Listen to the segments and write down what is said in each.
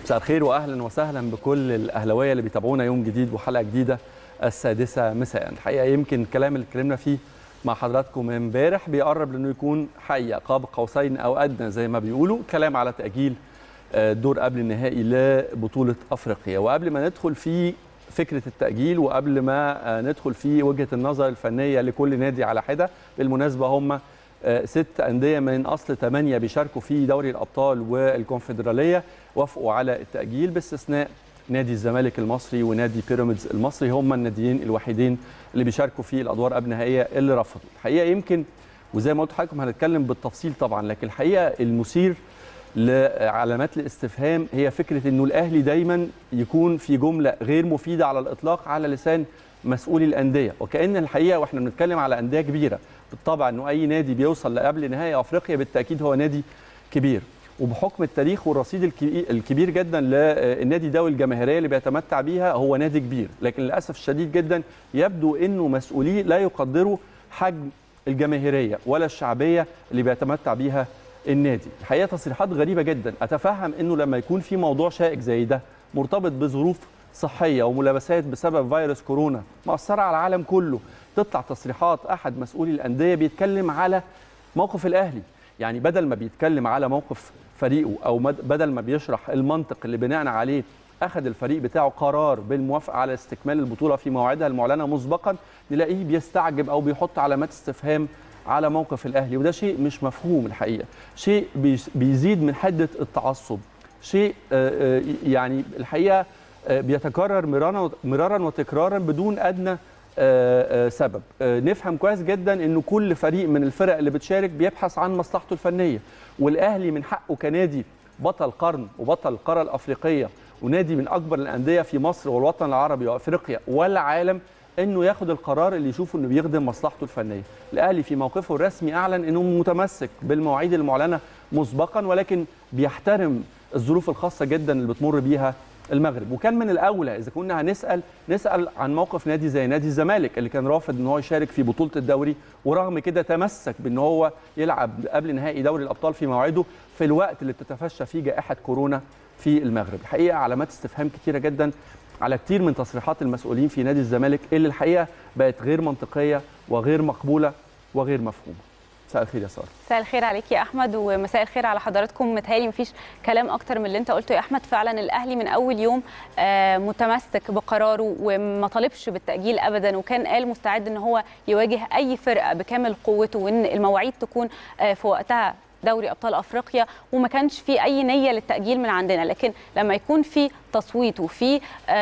مساء الخير واهلا وسهلا بكل الاهلاويه اللي بيتابعونا يوم جديد وحلقه جديده السادسه مساء الحقيقه يمكن الكلام اللي اتكلمنا فيه مع حضراتكم امبارح بيقرب لانه يكون حقيقه قاب قوسين او ادنى زي ما بيقولوا كلام على تاجيل الدور قبل النهائي لبطوله افريقيا وقبل ما ندخل في فكره التاجيل وقبل ما ندخل في وجهه النظر الفنيه لكل نادي على حده بالمناسبه هم ست أندية من أصل ثمانية بيشاركوا في دوري الأبطال والكونفدرالية وافقوا على التأجيل باستثناء نادي الزمالك المصري ونادي بيراميدز المصري هم الناديين الوحيدين اللي بيشاركوا في الأدوار قبل النهائية اللي رفضوا الحقيقة يمكن وزي ما قلت لحضراتكم هنتكلم بالتفصيل طبعا لكن الحقيقة المثير لعلامات الاستفهام هي فكرة أنه الأهلي دايما يكون في جملة غير مفيدة على الإطلاق على لسان مسؤولي الأندية وكأن الحقيقة وإحنا بنتكلم على أندية كبيرة بالطبع انه اي نادي بيوصل لقبل نهائي افريقيا بالتاكيد هو نادي كبير وبحكم التاريخ والرصيد الكبير جدا للنادي ده والجماهيريه اللي بيتمتع بيها هو نادي كبير لكن للاسف الشديد جدا يبدو انه مسؤوليه لا يقدروا حجم الجماهيريه ولا الشعبيه اللي بيتمتع بيها النادي الحقيقه تصريحات غريبه جدا اتفهم انه لما يكون في موضوع شائك زي ده مرتبط بظروف صحيه وملابسات بسبب فيروس كورونا مأثره على العالم كله تطلع تصريحات احد مسؤولي الانديه بيتكلم على موقف الاهلي يعني بدل ما بيتكلم على موقف فريقه او بدل ما بيشرح المنطق اللي بناء عليه اخذ الفريق بتاعه قرار بالموافقه على استكمال البطوله في موعدها المعلنه مسبقا نلاقيه بيستعجب او بيحط علامات استفهام على موقف الاهلي وده شيء مش مفهوم الحقيقه شيء بيزيد من حده التعصب شيء يعني الحقيقه بيتكرر مرارا مرارا وتكرارا بدون ادنى آآ آآ سبب آآ نفهم كويس جدا انه كل فريق من الفرق اللي بتشارك بيبحث عن مصلحته الفنيه والاهلي من حقه كنادي بطل قرن وبطل القاره الافريقيه ونادي من اكبر الانديه في مصر والوطن العربي وافريقيا والعالم انه ياخد القرار اللي يشوفه انه بيخدم مصلحته الفنيه الاهلي في موقفه الرسمي اعلن انه متمسك بالمواعيد المعلنه مسبقا ولكن بيحترم الظروف الخاصه جدا اللي بتمر بيها المغرب وكان من الاولى اذا كنا هنسال نسال عن موقف نادي زي نادي الزمالك اللي كان رافض ان هو يشارك في بطوله الدوري ورغم كده تمسك بان هو يلعب قبل نهائي دوري الابطال في موعده في الوقت اللي بتتفشى فيه جائحه كورونا في المغرب الحقيقه علامات استفهام كثيره جدا على كتير من تصريحات المسؤولين في نادي الزمالك اللي الحقيقه بقت غير منطقيه وغير مقبوله وغير مفهومه مساء الخير يا ساره مساء الخير عليك يا احمد ومساء الخير على حضراتكم متهيألي مفيش كلام اكتر من اللي انت قلته يا احمد فعلا الاهلي من اول يوم متمسك بقراره وما طالبش بالتاجيل ابدا وكان قال مستعد ان هو يواجه اي فرقه بكامل قوته وان المواعيد تكون في وقتها دوري ابطال افريقيا وما كانش في اي نيه للتاجيل من عندنا لكن لما يكون في تصويت وفي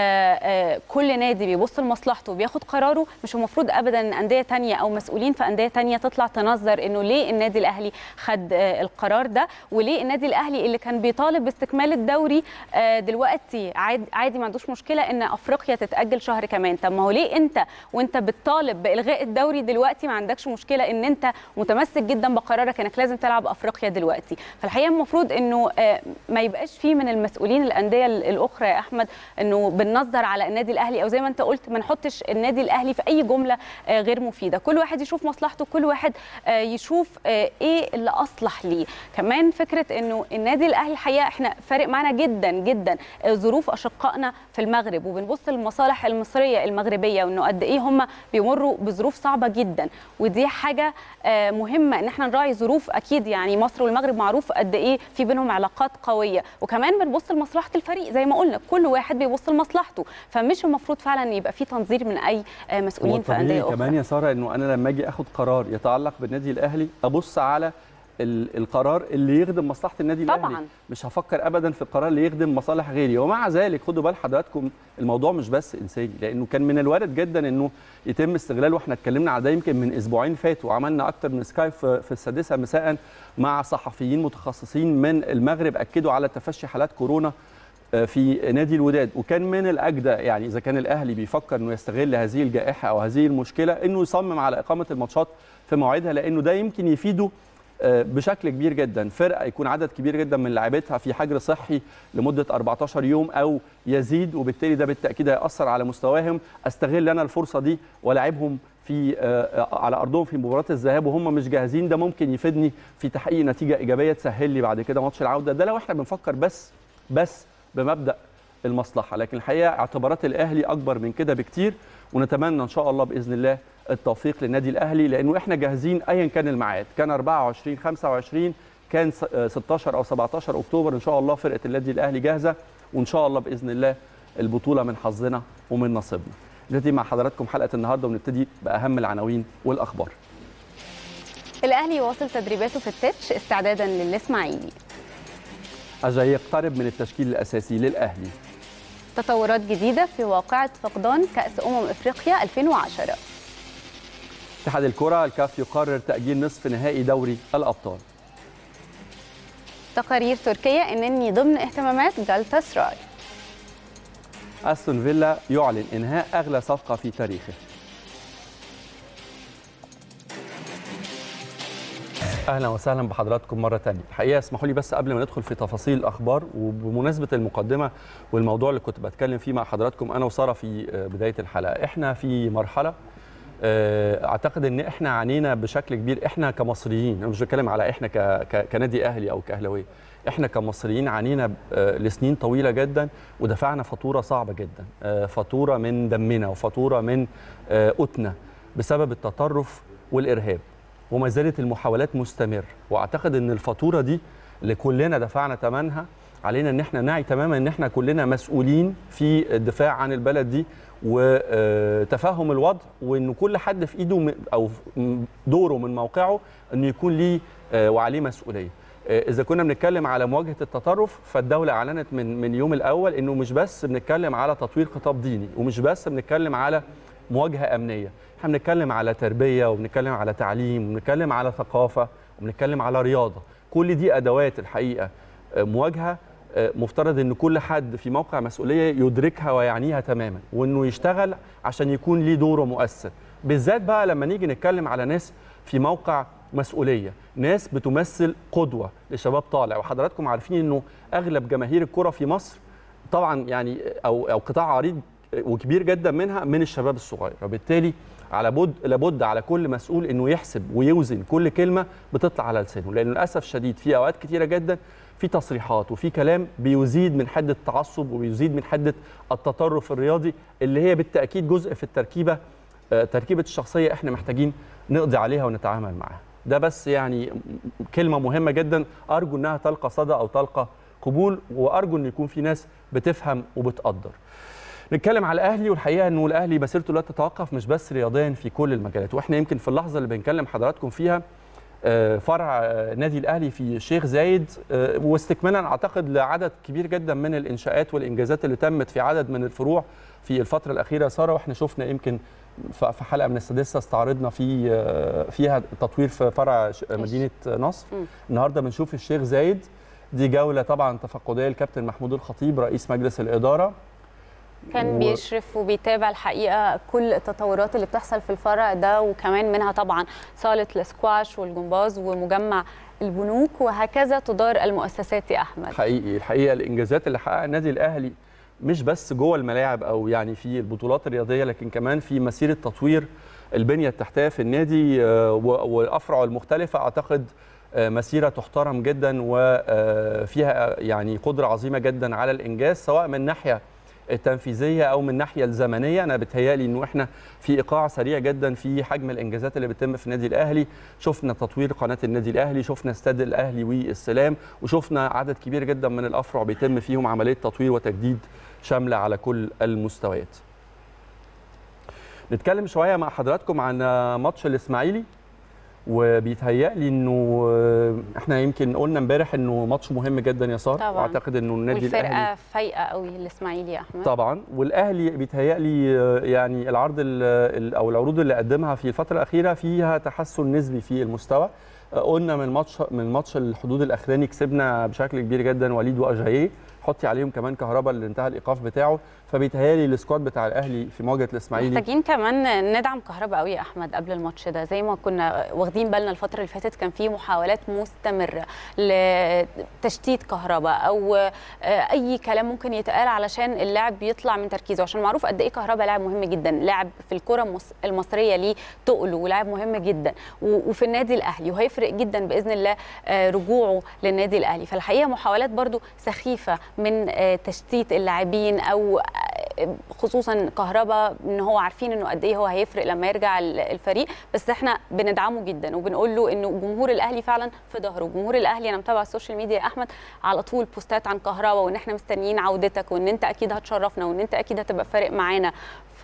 كل نادي بيبص لمصلحته وبياخد قراره مش المفروض ابدا ان انديه تانية او مسؤولين في انديه تانية تطلع تنظر انه ليه النادي الاهلي خد القرار ده وليه النادي الاهلي اللي كان بيطالب باستكمال الدوري دلوقتي عادي ما عندوش مشكله ان افريقيا تتاجل شهر كمان طب ما هو ليه انت وانت بتطالب بالغاء الدوري دلوقتي ما عندكش مشكله ان انت متمسك جدا بقرارك انك لازم تلعب افريقيا دلوقتي فالحقيقه المفروض انه ما يبقاش في من المسؤولين الانديه الاخرى يا احمد انه بننظر على النادي الاهلي او زي ما انت قلت ما نحطش النادي الاهلي في اي جمله غير مفيده كل واحد يشوف مصلحته كل واحد يشوف ايه اللي اصلح ليه كمان فكره انه النادي الاهلي الحقيقه احنا فارق معانا جدا جدا ظروف اشقائنا في المغرب وبنبص للمصالح المصريه المغربيه وانه قد ايه هم بيمروا بظروف صعبه جدا ودي حاجه مهمه ان احنا نراعي ظروف اكيد يعني مصر والمغرب معروف قد ايه في بينهم علاقات قويه وكمان بنبص لمصلحه الفريق زي ما قلنا كل واحد بيبص لمصلحته فمش المفروض فعلا يبقى في تنظير من اي مسؤولين في انديه اخرى كمان يا ساره انه انا لما اجي اخد قرار يتعلق بالنادي الاهلي ابص على القرار اللي يخدم مصلحه النادي طبعاً. الاهلي مش هفكر ابدا في القرار اللي يخدم مصالح غيري ومع ذلك خدوا بال حضراتكم الموضوع مش بس انساني لانه كان من الوارد جدا انه يتم استغلاله واحنا اتكلمنا على ده يمكن من اسبوعين فاتوا وعملنا اكتر من سكايب في السادسه مساء مع صحفيين متخصصين من المغرب اكدوا على تفشي حالات كورونا في نادي الوداد وكان من الاجدى يعني اذا كان الاهلي بيفكر انه يستغل هذه الجائحه او هذه المشكله انه يصمم على اقامه الماتشات في مواعيدها لانه ده يمكن يفيده بشكل كبير جدا فرقه يكون عدد كبير جدا من لاعبتها في حجر صحي لمده 14 يوم او يزيد وبالتالي ده بالتاكيد هياثر على مستواهم استغل انا الفرصه دي ولاعبهم في على ارضهم في مباراه الذهاب وهم مش جاهزين ده ممكن يفيدني في تحقيق نتيجه ايجابيه تسهل لي بعد كده ماتش العوده ده لو احنا بنفكر بس بس بمبدا المصلحه لكن الحقيقه اعتبارات الاهلي اكبر من كده بكتير ونتمنى ان شاء الله باذن الله التوفيق للنادي الاهلي لانه احنا جاهزين ايا كان الميعاد كان 24 25 كان 16 او 17 اكتوبر ان شاء الله فرقه النادي الاهلي جاهزه وان شاء الله باذن الله البطوله من حظنا ومن نصيبنا نبتدي مع حضراتكم حلقه النهارده ونبتدي باهم العناوين والاخبار الاهلي يواصل تدريباته في التتش استعدادا للاسماعيلي أجاي يقترب من التشكيل الاساسي للاهلي تطورات جديده في واقعه فقدان كاس امم افريقيا 2010 اتحاد الكره الكاف يقرر تاجيل نصف نهائي دوري الابطال تقارير تركية انني ضمن اهتمامات جالتا سراي استون فيلا يعلن انهاء اغلى صفقه في تاريخه اهلا وسهلا بحضراتكم مره ثانيه الحقيقه اسمحوا لي بس قبل ما ندخل في تفاصيل الاخبار وبمناسبه المقدمه والموضوع اللي كنت بتكلم فيه مع حضراتكم انا وساره في بدايه الحلقه احنا في مرحله اعتقد ان احنا عانينا بشكل كبير احنا كمصريين انا مش بتكلم على احنا ك... ك... كنادي اهلي او كاهلاويه احنا كمصريين عانينا لسنين طويله جدا ودفعنا فاتوره صعبه جدا فاتوره من دمنا وفاتوره من قوتنا بسبب التطرف والارهاب وما زالت المحاولات مستمر واعتقد ان الفاتوره دي اللي كلنا دفعنا ثمنها علينا ان احنا نعي تماما ان احنا كلنا مسؤولين في الدفاع عن البلد دي وتفهم الوضع وان كل حد في ايده او دوره من موقعه انه يكون ليه وعليه مسؤوليه اذا كنا بنتكلم على مواجهه التطرف فالدوله اعلنت من من اليوم الاول انه مش بس بنتكلم على تطوير خطاب ديني ومش بس بنتكلم على مواجهه امنيه احنا بنتكلم على تربيه وبنتكلم على تعليم وبنتكلم على ثقافه وبنتكلم على رياضه كل دي ادوات الحقيقه مواجهه مفترض ان كل حد في موقع مسؤوليه يدركها ويعنيها تماما وانه يشتغل عشان يكون ليه دوره مؤثر بالذات بقى لما نيجي نتكلم على ناس في موقع مسؤوليه ناس بتمثل قدوه لشباب طالع وحضراتكم عارفين انه اغلب جماهير الكره في مصر طبعا يعني او او قطاع عريض وكبير جدا منها من الشباب الصغير وبالتالي على بد لابد على كل مسؤول انه يحسب ويوزن كل كلمه بتطلع على لسانه لان للاسف الشديد في اوقات كتيره جدا في تصريحات وفي كلام بيزيد من حده التعصب وبيزيد من حده التطرف الرياضي اللي هي بالتاكيد جزء في التركيبه تركيبه الشخصيه احنا محتاجين نقضي عليها ونتعامل معاها ده بس يعني كلمه مهمه جدا ارجو انها تلقى صدى او تلقى قبول وارجو ان يكون في ناس بتفهم وبتقدر نتكلم على الاهلي والحقيقه انه الاهلي مسيرته لا تتوقف مش بس رياضيا في كل المجالات واحنا يمكن في اللحظه اللي بنكلم حضراتكم فيها فرع نادي الاهلي في شيخ زايد واستكمالا اعتقد لعدد كبير جدا من الانشاءات والانجازات اللي تمت في عدد من الفروع في الفتره الاخيره ساره واحنا شفنا يمكن في حلقه من السادسه استعرضنا في فيها تطوير في فرع مدينه نصر النهارده بنشوف الشيخ زايد دي جوله طبعا تفقديه الكابتن محمود الخطيب رئيس مجلس الاداره كان و... بيشرف وبيتابع الحقيقه كل التطورات اللي بتحصل في الفرع ده وكمان منها طبعا صاله الاسكواش والجمباز ومجمع البنوك وهكذا تدار المؤسسات يا احمد حقيقي الحقيقه الانجازات اللي حققها النادي الاهلي مش بس جوه الملاعب او يعني في البطولات الرياضيه لكن كمان في مسيره تطوير البنيه التحتيه في النادي وافرعه المختلفه اعتقد مسيره تحترم جدا وفيها يعني قدره عظيمه جدا على الانجاز سواء من ناحيه التنفيذيه او من الناحيه الزمنيه انا بتهيالي انه احنا في ايقاع سريع جدا في حجم الانجازات اللي بتتم في النادي الاهلي شفنا تطوير قناه النادي الاهلي شفنا استاد الاهلي والسلام وشفنا عدد كبير جدا من الافرع بيتم فيهم عمليه تطوير وتجديد شامله على كل المستويات نتكلم شويه مع حضراتكم عن ماتش الاسماعيلي وبيتهيألي انه احنا يمكن قلنا امبارح انه ماتش مهم جدا يا ساره واعتقد انه النادي والفرقة الاهلي فايقه قوي الاسماعيلي يا احمد طبعا والاهلي بيتهيألي يعني العرض او العروض اللي قدمها في الفتره الاخيره فيها تحسن نسبي في المستوى قلنا من ماتش من ماتش الحدود الاخراني كسبنا بشكل كبير جدا وليد واجاييه حطي عليهم كمان كهربا اللي انتهى الايقاف بتاعه فبيتهيالي السكواد بتاع الاهلي في مواجهه الاسماعيلي محتاجين كمان ندعم كهربا قوي يا احمد قبل الماتش ده زي ما كنا واخدين بالنا الفتره اللي فاتت كان في محاولات مستمره لتشتيت كهربا او اي كلام ممكن يتقال علشان اللاعب يطلع من تركيزه عشان معروف قد ايه كهربا لاعب مهم جدا لاعب في الكره المصريه ليه تقله ولاعب مهم جدا وفي النادي الاهلي وهيفرق جدا باذن الله رجوعه للنادي الاهلي فالحقيقه محاولات برده سخيفه من تشتيت اللاعبين او خصوصا كهربا ان هو عارفين انه قد ايه هو هيفرق لما يرجع الفريق بس احنا بندعمه جدا وبنقول له انه جمهور الاهلي فعلا في ظهره جمهور الاهلي انا متابعه السوشيال ميديا يا احمد على طول بوستات عن كهربا وان احنا مستنيين عودتك وان انت اكيد هتشرفنا وان انت اكيد هتبقى فارق معانا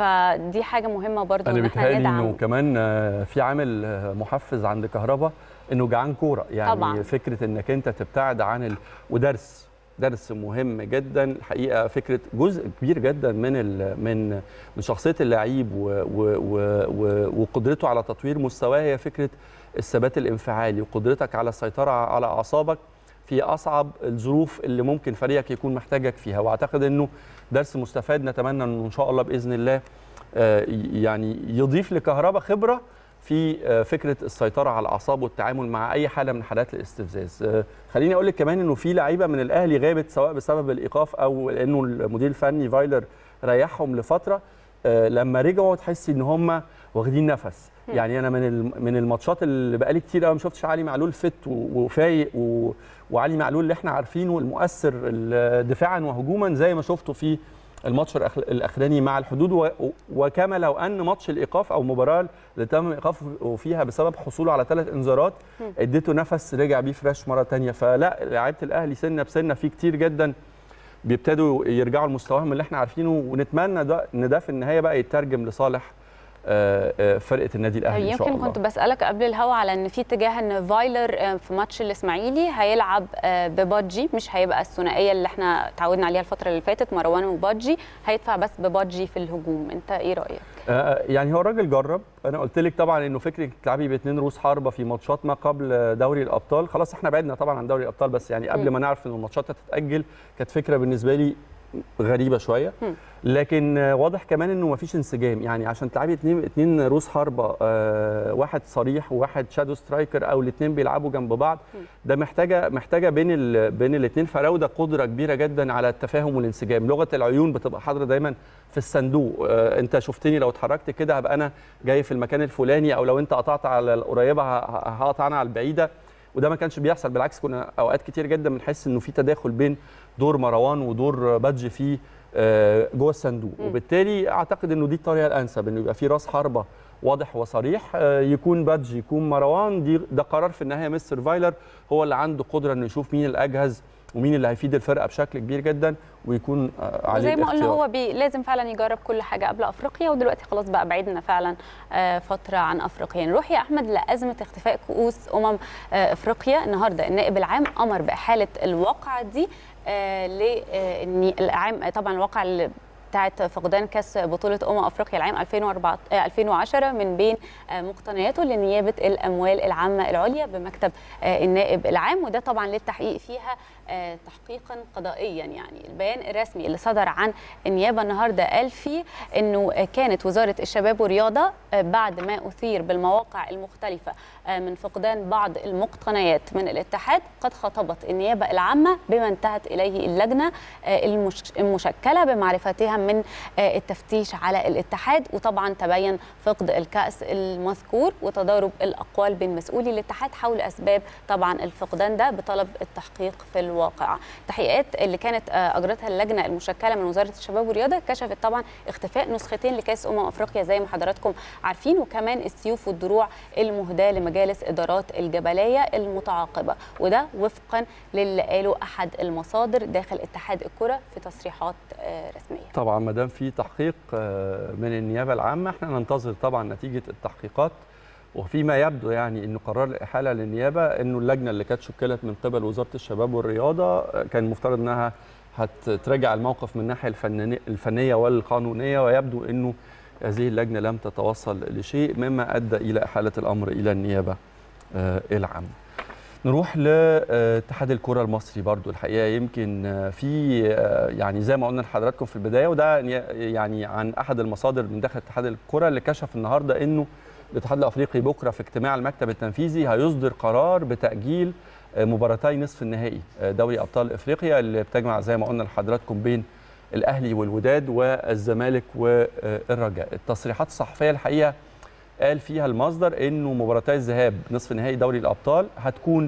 فدي حاجه مهمه برضو انا ان احنا بيتهيألي ندعم انه كمان في عامل محفز عند كهربا انه جعان كوره يعني طبعاً. فكره انك انت تبتعد عن ال... ودرس درس مهم جدا الحقيقه فكره جزء كبير جدا من ال... من من شخصيه اللعيب و... و... و... و... وقدرته على تطوير مستواه هي فكره الثبات الانفعالي وقدرتك على السيطره على اعصابك في اصعب الظروف اللي ممكن فريقك يكون محتاجك فيها واعتقد انه درس مستفاد نتمنى انه ان شاء الله باذن الله آه، يعني يضيف لكهربا خبره في آه، فكره السيطره على الاعصاب والتعامل مع اي حاله من حالات الاستفزاز آه، خليني اقول لك كمان انه في لعيبه من الاهلي غابت سواء بسبب الايقاف او لانه المدير الفني فايلر ريحهم لفتره آه، لما رجعوا تحسي ان هم واخدين نفس يعني انا من الم- من الماتشات اللي بقالي كتير قوي ما شفتش علي معلول فت و- وفايق و- وعلي معلول اللي احنا عارفينه المؤثر ال- دفاعا وهجوما زي ما شفته في الماتش الأخ- الاخراني مع الحدود و- وكما لو ان ماتش الايقاف او مباراه اللي تم ايقافه فيها بسبب حصوله على ثلاث انذارات اديته نفس رجع بيه فريش مره تانية فلا لعيبه الاهلي سنه بسنه في كتير جدا بيبتدوا يرجعوا لمستواهم اللي احنا عارفينه ونتمنى ده ان ده في النهايه بقى يترجم لصالح آه، آه، فرقه النادي الاهلي ان شاء يمكن الله كنت بسالك قبل الهوا على ان في اتجاه ان فايلر آه، في ماتش الاسماعيلي هيلعب آه، ببادجي مش هيبقى الثنائيه اللي احنا اتعودنا عليها الفتره اللي فاتت مروان وبادجي هيدفع بس ببادجي في الهجوم انت ايه رايك آه، يعني هو الراجل جرب انا قلت لك طبعا انه فكره تلعبي باثنين رؤوس حربه في ماتشات ما قبل دوري الابطال خلاص احنا بعدنا طبعا عن دوري الابطال بس يعني قبل مم. ما نعرف ان الماتشات هتتاجل كانت فكره بالنسبه لي غريبه شويه مم. لكن آه، واضح كمان انه مفيش انسجام يعني عشان تلعبي اثنين اثنين رؤوس حربه آه، واحد صريح وواحد شادو سترايكر او الاثنين بيلعبوا جنب بعض ده محتاجه محتاجه بين ال... بين الاثنين فراوده قدره كبيره جدا على التفاهم والانسجام لغه العيون بتبقى حاضره دايما في الصندوق آه، انت شفتني لو اتحركت كده هبقى انا جاي في المكان الفلاني او لو انت قطعت على القريبه ه- ه- هقطع انا على البعيده وده ما كانش بيحصل بالعكس كنا اوقات كتير جدا بنحس انه في تداخل بين دور مروان ودور بادجي في آه، جوه الصندوق مم. وبالتالي اعتقد انه دي الطريقه الانسب انه يبقى في راس حربه واضح وصريح آه، يكون بادجي يكون مروان دي ده قرار في النهايه مستر فايلر هو اللي عنده قدره انه يشوف مين الاجهز ومين اللي هيفيد الفرقه بشكل كبير جدا ويكون آه، عليه وزي ما قلنا الاختيار. هو بي لازم فعلا يجرب كل حاجه قبل افريقيا ودلوقتي خلاص بقى بعيدنا فعلا آه، فتره عن افريقيا نروح يا احمد لازمه اختفاء كؤوس امم آه، افريقيا النهارده النائب العام امر باحاله الواقعه دي آه، ل آه، إن العام طبعا الواقع اللي بتاعت فقدان كاس بطولة أمم أفريقيا العام 2004 آه، 2010 من بين آه، مقتنياته لنيابة الأموال العامة العليا بمكتب آه، النائب العام وده طبعا للتحقيق فيها آه، تحقيقا قضائيا يعني البيان الرسمي اللي صدر عن النيابة النهاردة قال فيه أنه آه، كانت وزارة الشباب والرياضة آه، بعد ما أثير بالمواقع المختلفة آه، من فقدان بعض المقتنيات من الاتحاد قد خاطبت النيابة العامة بما انتهت إليه اللجنة آه، المش- المشكلة بمعرفتها من آه، التفتيش على الاتحاد وطبعا تبين فقد الكأس المذكور وتضارب الأقوال بين مسؤولي الاتحاد حول أسباب طبعا الفقدان ده بطلب التحقيق في الواقع التحقيقات اللي كانت آه، أجرتها اللجنة المشكلة من وزارة الشباب والرياضة كشفت طبعا اختفاء نسختين لكأس أمم أفريقيا زي ما حضراتكم عارفين وكمان السيوف والدروع المهداة لمجالس إدارات الجبلية المتعاقبة وده وفقا للي قاله أحد المصادر داخل اتحاد الكرة في تصريحات آه، رسمية طبعا ما دام في تحقيق آه، من النيابه العامه احنا ننتظر طبعا نتيجه التحقيقات وفيما يبدو يعني انه قرار الاحاله للنيابه انه اللجنه اللي كانت شكلت من قبل وزاره الشباب والرياضه آه، كان المفترض انها هتراجع الموقف من الناحيه الفني- الفنيه والقانونيه ويبدو انه هذه اللجنه لم تتوصل لشيء مما ادى الى احاله الامر الى النيابه آه، العامه. نروح لاتحاد الكره المصري برضو الحقيقه يمكن آه، في آه، يعني زي ما قلنا لحضراتكم في البدايه وده يعني عن احد المصادر من داخل اتحاد الكره اللي كشف النهارده انه الاتحاد الافريقي بكره في اجتماع المكتب التنفيذي هيصدر قرار بتاجيل آه، مباراتي نصف النهائي آه، دوري ابطال افريقيا اللي بتجمع زي ما قلنا لحضراتكم بين الاهلي والوداد والزمالك والرجاء التصريحات الصحفيه الحقيقه قال فيها المصدر انه مباراتي الذهاب نصف نهائي دوري الابطال هتكون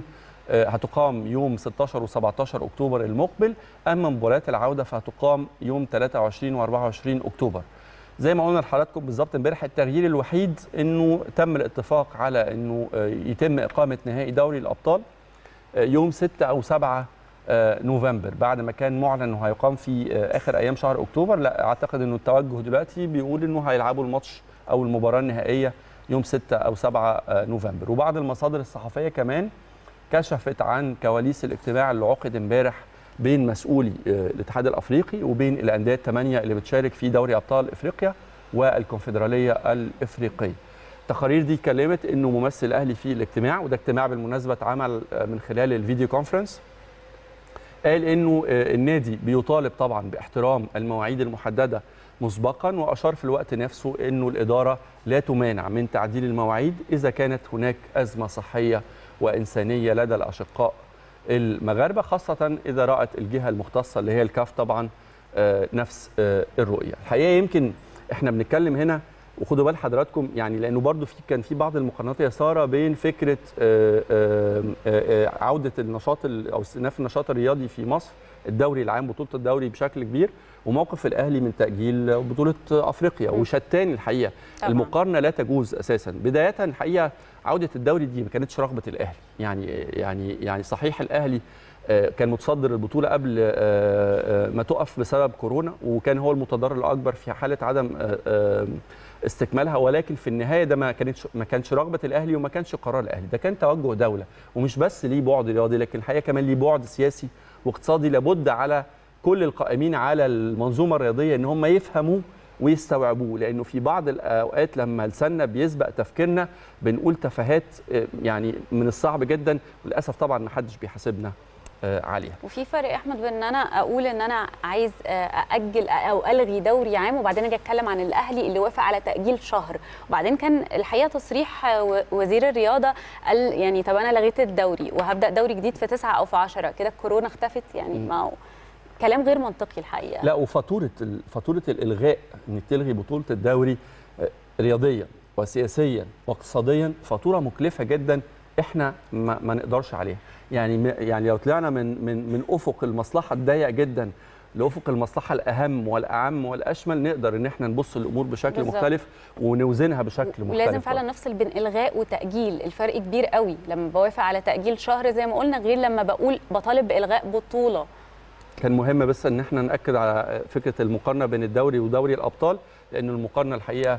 هتقام يوم 16 و17 اكتوبر المقبل اما مباريات العوده فهتقام يوم 23 و24 اكتوبر زي ما قلنا لحضراتكم بالظبط امبارح التغيير الوحيد انه تم الاتفاق على انه يتم اقامه نهائي دوري الابطال يوم 6 او 7 نوفمبر بعد ما كان معلن انه هيقام في اخر ايام شهر اكتوبر لا اعتقد انه التوجه دلوقتي بيقول انه هيلعبوا الماتش او المباراه النهائيه يوم 6 او 7 نوفمبر وبعض المصادر الصحفيه كمان كشفت عن كواليس الاجتماع اللي عقد امبارح بين مسؤولي الاتحاد الافريقي وبين الانديه الثمانيه اللي بتشارك في دوري ابطال افريقيا والكونفدراليه الافريقيه. التقارير دي اتكلمت انه ممثل الاهلي في الاجتماع وده اجتماع بالمناسبه اتعمل من خلال الفيديو كونفرنس قال انه النادي بيطالب طبعا باحترام المواعيد المحدده مسبقا واشار في الوقت نفسه انه الاداره لا تمانع من تعديل المواعيد اذا كانت هناك ازمه صحيه وانسانيه لدى الاشقاء المغاربه خاصه اذا رات الجهه المختصه اللي هي الكاف طبعا نفس الرؤيه الحقيقه يمكن احنا بنتكلم هنا وخدوا بال حضراتكم يعني لانه برضو في كان في بعض المقارنات يا ساره بين فكره عوده النشاط او استئناف النشاط الرياضي في مصر الدوري العام بطوله الدوري بشكل كبير وموقف الاهلي من تاجيل بطوله افريقيا وشتان الحقيقه طبعا. المقارنه لا تجوز اساسا بدايه الحقيقه عوده الدوري دي ما كانتش رغبه الاهلي يعني يعني يعني صحيح الاهلي كان متصدر البطوله قبل ما تقف بسبب كورونا وكان هو المتضرر الاكبر في حاله عدم استكمالها ولكن في النهايه ده ما كانتش ما كانش رغبه الاهلي وما كانش قرار الاهلي ده كان توجه دوله ومش بس ليه بعد رياضي لكن الحقيقه كمان ليه بعد سياسي واقتصادي لابد على كل القائمين على المنظومه الرياضيه ان هم يفهموا ويستوعبوه لانه في بعض الاوقات لما لساننا بيسبق تفكيرنا بنقول تفاهات يعني من الصعب جدا وللاسف طبعا ما حدش بيحاسبنا عليها وفي فرق احمد بين ان انا اقول ان انا عايز اجل او الغي دوري عام وبعدين اجي اتكلم عن الاهلي اللي وافق على تاجيل شهر وبعدين كان الحقيقه تصريح وزير الرياضه قال يعني طب انا لغيت الدوري وهبدا دوري جديد في 9 او في 10 كده الكورونا اختفت يعني ما هو كلام غير منطقي الحقيقه لا وفاتوره فاتوره الالغاء انك تلغي بطوله الدوري رياضيا وسياسيا واقتصاديا فاتوره مكلفه جدا احنا ما, ما نقدرش عليها يعني يعني لو طلعنا من من من افق المصلحه الضيق جدا لافق المصلحه الاهم والاعم والاشمل نقدر ان احنا نبص الامور بشكل بالزبط. مختلف ونوزنها بشكل مختلف ولازم فعلا نفصل بين الغاء وتاجيل الفرق كبير قوي لما بوافق على تاجيل شهر زي ما قلنا غير لما بقول بطالب بالغاء بطوله كان مهم بس ان احنا ناكد على فكره المقارنه بين الدوري ودوري الابطال لان المقارنه الحقيقه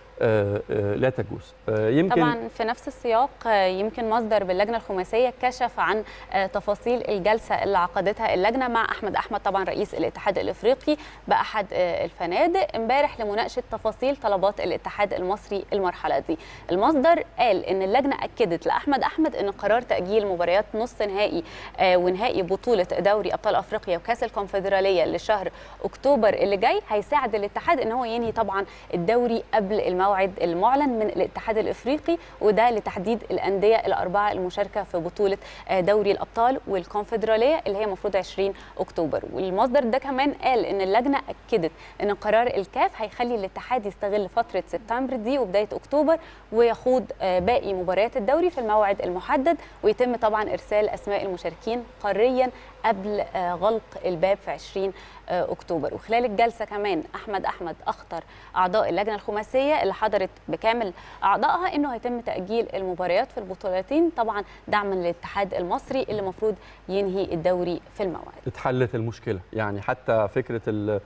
لا تجوز يمكن طبعا في نفس السياق يمكن مصدر باللجنه الخماسيه كشف عن تفاصيل الجلسه اللي عقدتها اللجنه مع احمد احمد طبعا رئيس الاتحاد الافريقي باحد الفنادق امبارح لمناقشه تفاصيل طلبات الاتحاد المصري المرحله دي المصدر قال ان اللجنه اكدت لاحمد احمد ان قرار تاجيل مباريات نص نهائي ونهائي بطوله دوري ابطال افريقيا وكاس الكونفدراليه لشهر اكتوبر اللي جاي هيساعد الاتحاد ان هو ينهي طبعا الدوري قبل الموعد الموعد المعلن من الاتحاد الافريقي وده لتحديد الانديه الاربعه المشاركه في بطوله دوري الابطال والكونفدراليه اللي هي المفروض 20 اكتوبر والمصدر ده كمان قال ان اللجنه اكدت ان قرار الكاف هيخلي الاتحاد يستغل فتره سبتمبر دي وبدايه اكتوبر ويخوض باقي مباريات الدوري في الموعد المحدد ويتم طبعا ارسال اسماء المشاركين قاريا قبل غلق الباب في 20 اكتوبر وخلال الجلسه كمان احمد احمد اخطر اعضاء اللجنه الخماسيه اللي حضرت بكامل اعضائها انه هيتم تاجيل المباريات في البطولتين طبعا دعما للاتحاد المصري اللي المفروض ينهي الدوري في الموعد اتحلت المشكله يعني حتى فكره ال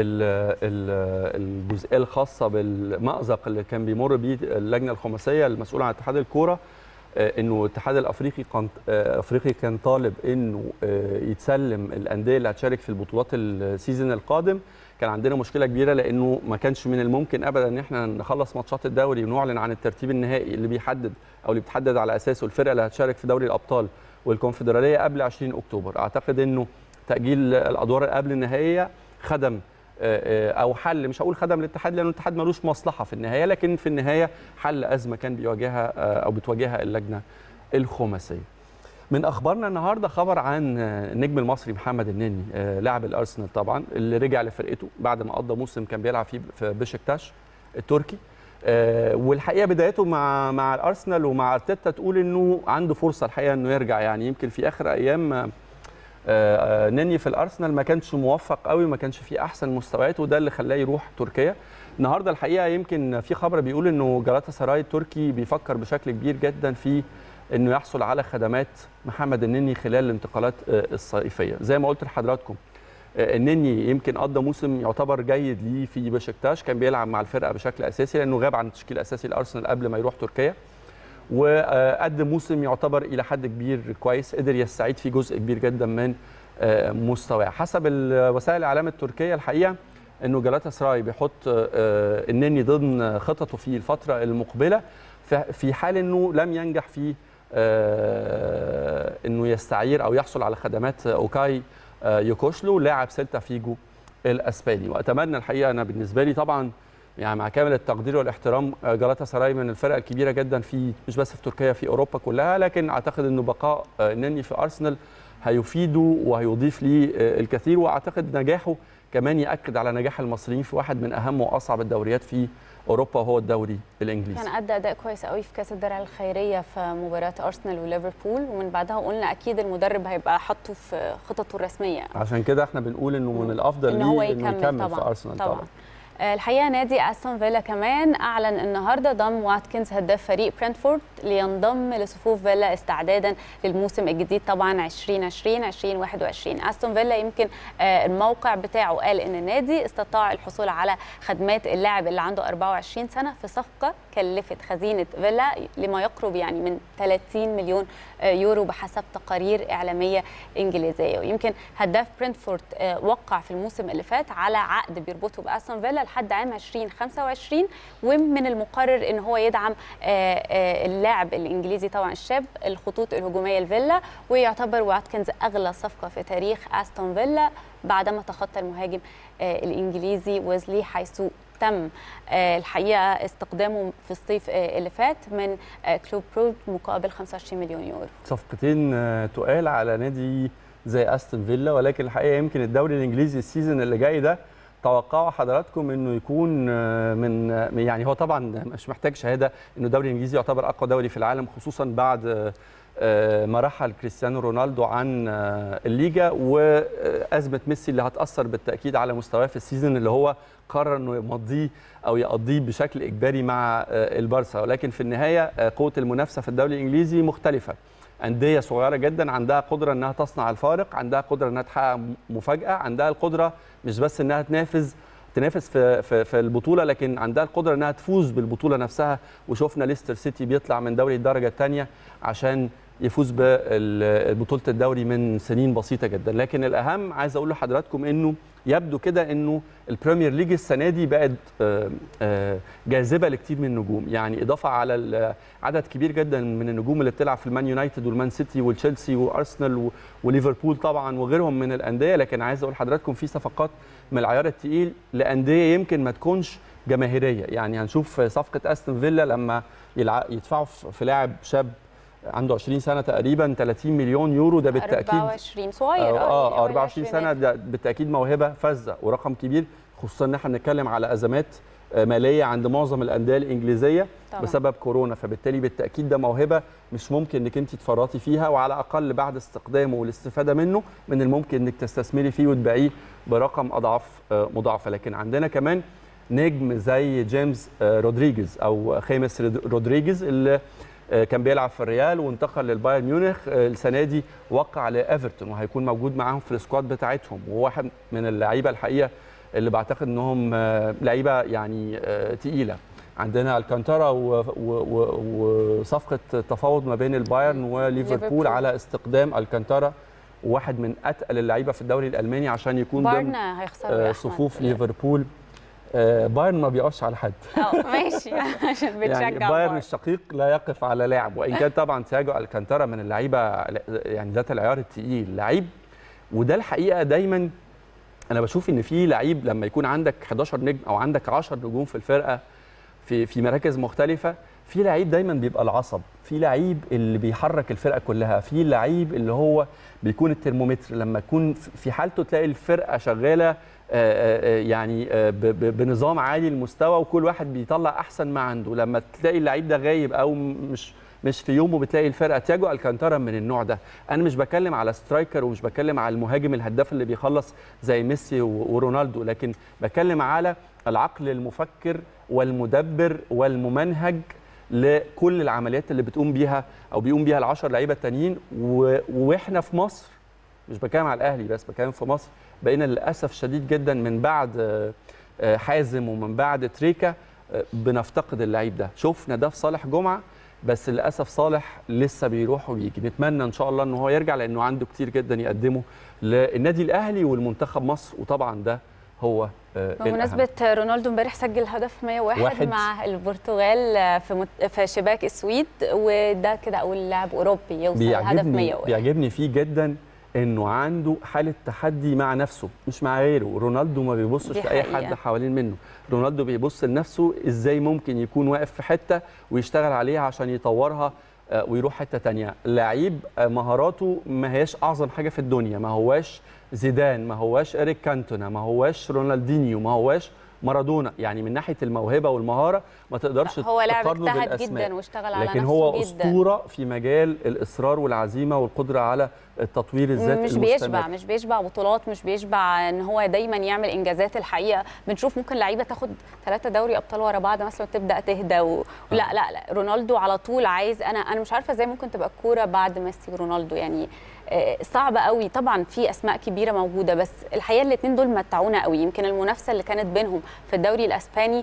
الجزئيه الخاصه بالمأزق اللي كان بيمر بيه اللجنه الخماسيه المسؤوله عن اتحاد الكوره انه الاتحاد الافريقي كان افريقي كان طالب انه يتسلم الانديه اللي هتشارك في البطولات السيزون القادم كان عندنا مشكله كبيره لانه ما كانش من الممكن ابدا ان احنا نخلص ماتشات الدوري ونعلن عن الترتيب النهائي اللي بيحدد او اللي بتحدد على اساسه الفرقه اللي هتشارك في دوري الابطال والكونفدراليه قبل 20 اكتوبر اعتقد انه تاجيل الادوار قبل النهائيه خدم او حل مش هقول خدم الاتحاد لانه الاتحاد ملوش مصلحه في النهايه لكن في النهايه حل ازمه كان بيواجهها او بتواجهها اللجنه الخماسيه. من اخبارنا النهارده خبر عن النجم المصري محمد النني لاعب الارسنال طبعا اللي رجع لفرقته بعد ما قضى موسم كان بيلعب فيه في بشكتاش التركي آه، والحقيقه بدايته مع مع الارسنال ومع ارتيتا تقول انه عنده فرصه الحقيقه انه يرجع يعني يمكن في اخر ايام آه، آه، نني في الارسنال ما كانش موفق قوي ما كانش فيه احسن مستويات وده اللي خلاه يروح تركيا النهارده الحقيقه يمكن في خبر بيقول انه جالاتا سراي التركي بيفكر بشكل كبير جدا في انه يحصل على خدمات محمد النني خلال الانتقالات آه، الصيفيه زي ما قلت لحضراتكم آه، النني يمكن قضى موسم يعتبر جيد ليه في بشكتاش كان بيلعب مع الفرقه بشكل اساسي لانه غاب عن التشكيل الاساسي الارسنال قبل ما يروح تركيا وقدم موسم يعتبر الى حد كبير كويس قدر يستعيد فيه جزء كبير جدا من آه، مستواه حسب وسائل الاعلام التركيه الحقيقه انه جالاتا سراي بيحط آه، النني ضمن خططه في الفتره المقبله ف- في حال انه لم ينجح في آه، انه يستعير او يحصل على خدمات اوكاي آه، يوكوشلو لاعب سيلتا فيجو الاسباني واتمنى الحقيقه انا بالنسبه لي طبعا يعني مع كامل التقدير والاحترام آه، جالاتا سراي من الفرق الكبيره جدا في مش بس في تركيا في اوروبا كلها لكن اعتقد انه بقاء آه، النني في ارسنال هيفيده وهيضيف ليه آه، الكثير واعتقد نجاحه كمان ياكد على نجاح المصريين في واحد من اهم واصعب الدوريات في اوروبا وهو الدوري الانجليزي كان ادى اداء كويس قوي في كاس الدرع الخيريه في مباراه ارسنال وليفربول ومن بعدها قلنا اكيد المدرب هيبقى حاطه في خططه الرسميه عشان كده احنا بنقول انه من الافضل ان هو ليه انه يكمل, يكمل طبعا في ارسنال طبعا, طبعا. آه، الحقيقه نادي استون فيلا كمان اعلن النهارده ضم واتكنز هداف فريق برنتفورد لينضم لصفوف فيلا استعدادا للموسم الجديد طبعا 2020 2021 استون فيلا يمكن آه، الموقع بتاعه قال ان النادي استطاع الحصول على خدمات اللاعب اللي عنده 24 سنه في صفقه كلفت خزينه فيلا لما يقرب يعني من 30 مليون آه، يورو بحسب تقارير اعلاميه انجليزيه ويمكن هداف برنتفورد آه، وقع في الموسم اللي فات على عقد بيربطه باستون فيلا لحد عام 2025 ومن المقرر ان هو يدعم آه، آه، اللاعب الانجليزي طبعا الشاب الخطوط الهجوميه لفيلا ويعتبر واتكنز اغلى صفقه في تاريخ استون فيلا بعدما تخطى المهاجم آه، الانجليزي ويزلي حيث تم آه، الحقيقه استقدامه في الصيف آه، اللي فات من آه، كلوب برود مقابل 25 مليون يورو صفقتين آه، تقال على نادي زي استون فيلا ولكن الحقيقه يمكن الدوري الانجليزي السيزون اللي جاي ده توقعوا حضراتكم انه يكون آه، من آه، يعني هو طبعا مش محتاج شهاده انه الدوري الانجليزي يعتبر اقوى دوري في العالم خصوصا بعد آه، آه، ما رحل كريستيانو رونالدو عن آه، الليجا وازمه ميسي اللي هتاثر بالتاكيد على مستواه في السيزون اللي هو قرر انه يمضيه او يقضيه بشكل اجباري مع آه، البارسا ولكن في النهايه آه، قوه المنافسه في الدوري الانجليزي مختلفه انديه صغيره جدا عندها قدره انها تصنع الفارق عندها قدره انها تحقق مفاجاه عندها القدره مش بس انها تنافس تنافس في في في البطوله لكن عندها القدره انها تفوز بالبطوله نفسها وشفنا ليستر سيتي بيطلع من دوري الدرجه الثانيه عشان يفوز ببطوله الدوري من سنين بسيطه جدا لكن الاهم عايز اقول لحضراتكم انه يبدو كده انه البريمير ليج السنه دي بقت آه، آه، جاذبه لكتير من النجوم يعني اضافه على ال- عدد كبير جدا من النجوم اللي بتلعب في المان يونايتد والمان سيتي وتشيلسي وارسنال و- وليفربول طبعا وغيرهم من الانديه لكن عايز اقول لحضراتكم في صفقات من العيار الثقيل لانديه يمكن ما تكونش جماهيريه يعني هنشوف صفقه استون فيلا لما يلع- يدفعوا في في لاعب شاب عنده 20 سنه تقريبا 30 مليون يورو ده بالتاكيد 24 صغير اه يعني 24 سنه ده بالتاكيد موهبه فذه ورقم كبير خصوصا ان احنا بنتكلم على ازمات آه، ماليه عند معظم الانديه الانجليزيه طبعاً. بسبب كورونا فبالتالي بالتاكيد ده موهبه مش ممكن انك انت تفرطي فيها وعلى الاقل بعد استخدامه والاستفاده منه من الممكن انك تستثمري فيه وتبيعيه برقم اضعاف آه، مضاعفه لكن عندنا كمان نجم زي جيمس آه، رودريجيز او خيمس رود- رودريجيز اللي آه، كان بيلعب في الريال وانتقل للبايرن ميونخ آه، السنه دي وقع لايفرتون وهيكون موجود معاهم في السكواد بتاعتهم وواحد من اللعيبه الحقيقه اللي بعتقد انهم آه، لعيبه يعني آه، تقيله عندنا الكانتارا و- و- و- وصفقه تفاوض ما بين البايرن وليفربول ليفربول. على استخدام الكانتارا واحد من اتقل اللعيبه في الدوري الالماني عشان يكون ضمن بايرن هيخسروا يا آه، أحمد. صفوف ليفربول آه، بايرن ما بيقفش على حد اه ماشي عشان بتشجع يعني بايرن بايرن الشقيق لا يقف على لاعب وان كان طبعا تياجو الكانتارا من اللعيبه يعني ذات العيار الثقيل لعيب وده الحقيقه دايما انا بشوف ان في لعيب لما يكون عندك 11 نجم او عندك 10 نجوم في الفرقه في في مراكز مختلفه في لعيب دايما بيبقى العصب في لعيب اللي بيحرك الفرقه كلها في لعيب اللي هو بيكون الترمومتر لما يكون في حالته تلاقي الفرقه شغاله يعني بنظام عالي المستوى وكل واحد بيطلع احسن ما عنده لما تلاقي اللعيب ده غايب او مش مش في يومه بتلاقي الفرقه تياجو الكانتارا من النوع ده انا مش بكلم على سترايكر ومش بكلم على المهاجم الهداف اللي بيخلص زي ميسي ورونالدو لكن بكلم على العقل المفكر والمدبر والممنهج لكل العمليات اللي بتقوم بيها او بيقوم بيها العشر لعيبه التانيين و... واحنا في مصر مش بتكلم على الاهلي بس بتكلم في مصر بقينا للاسف شديد جدا من بعد حازم ومن بعد تريكا بنفتقد اللعيب ده شفنا ده في صالح جمعه بس للاسف صالح لسه بيروح وبيجي نتمنى ان شاء الله ان هو يرجع لانه عنده كتير جدا يقدمه للنادي الاهلي والمنتخب مصر وطبعا ده هو بمناسبة رونالدو امبارح سجل هدف 101 واحد. مع البرتغال في مت... في شباك السويد وده كده اول لاعب اوروبي يوصل هدف 101 بيعجبني فيه جدا انه عنده حاله تحدي مع نفسه مش مع غيره رونالدو ما بيبصش لاي حد حوالين منه رونالدو بيبص لنفسه ازاي ممكن يكون واقف في حته ويشتغل عليها عشان يطورها ويروح حته تانية لعيب مهاراته ما هياش اعظم حاجه في الدنيا ما هواش زيدان ما هواش اريك كانتونا ما هواش رونالدينيو ما هواش مارادونا يعني من ناحيه الموهبه والمهاره ما تقدرش هو لاعب اجتهد جدا واشتغل على لكن نفسه هو جدا. اسطوره في مجال الاصرار والعزيمه والقدره على التطوير الذاتي مش المستمر. بيشبع مش بيشبع بطولات مش بيشبع ان هو دايما يعمل انجازات الحقيقه بنشوف ممكن لعيبه تاخد ثلاثه دوري ابطال ورا بعض مثلا تبدا تهدى و... لا لا لا رونالدو على طول عايز انا انا مش عارفه ازاي ممكن تبقى الكوره بعد ميسي ورونالدو يعني صعب قوي طبعا في اسماء كبيره موجوده بس الحقيقه الاثنين دول متعونا قوي يمكن المنافسه اللي كانت بينهم في الدوري الاسباني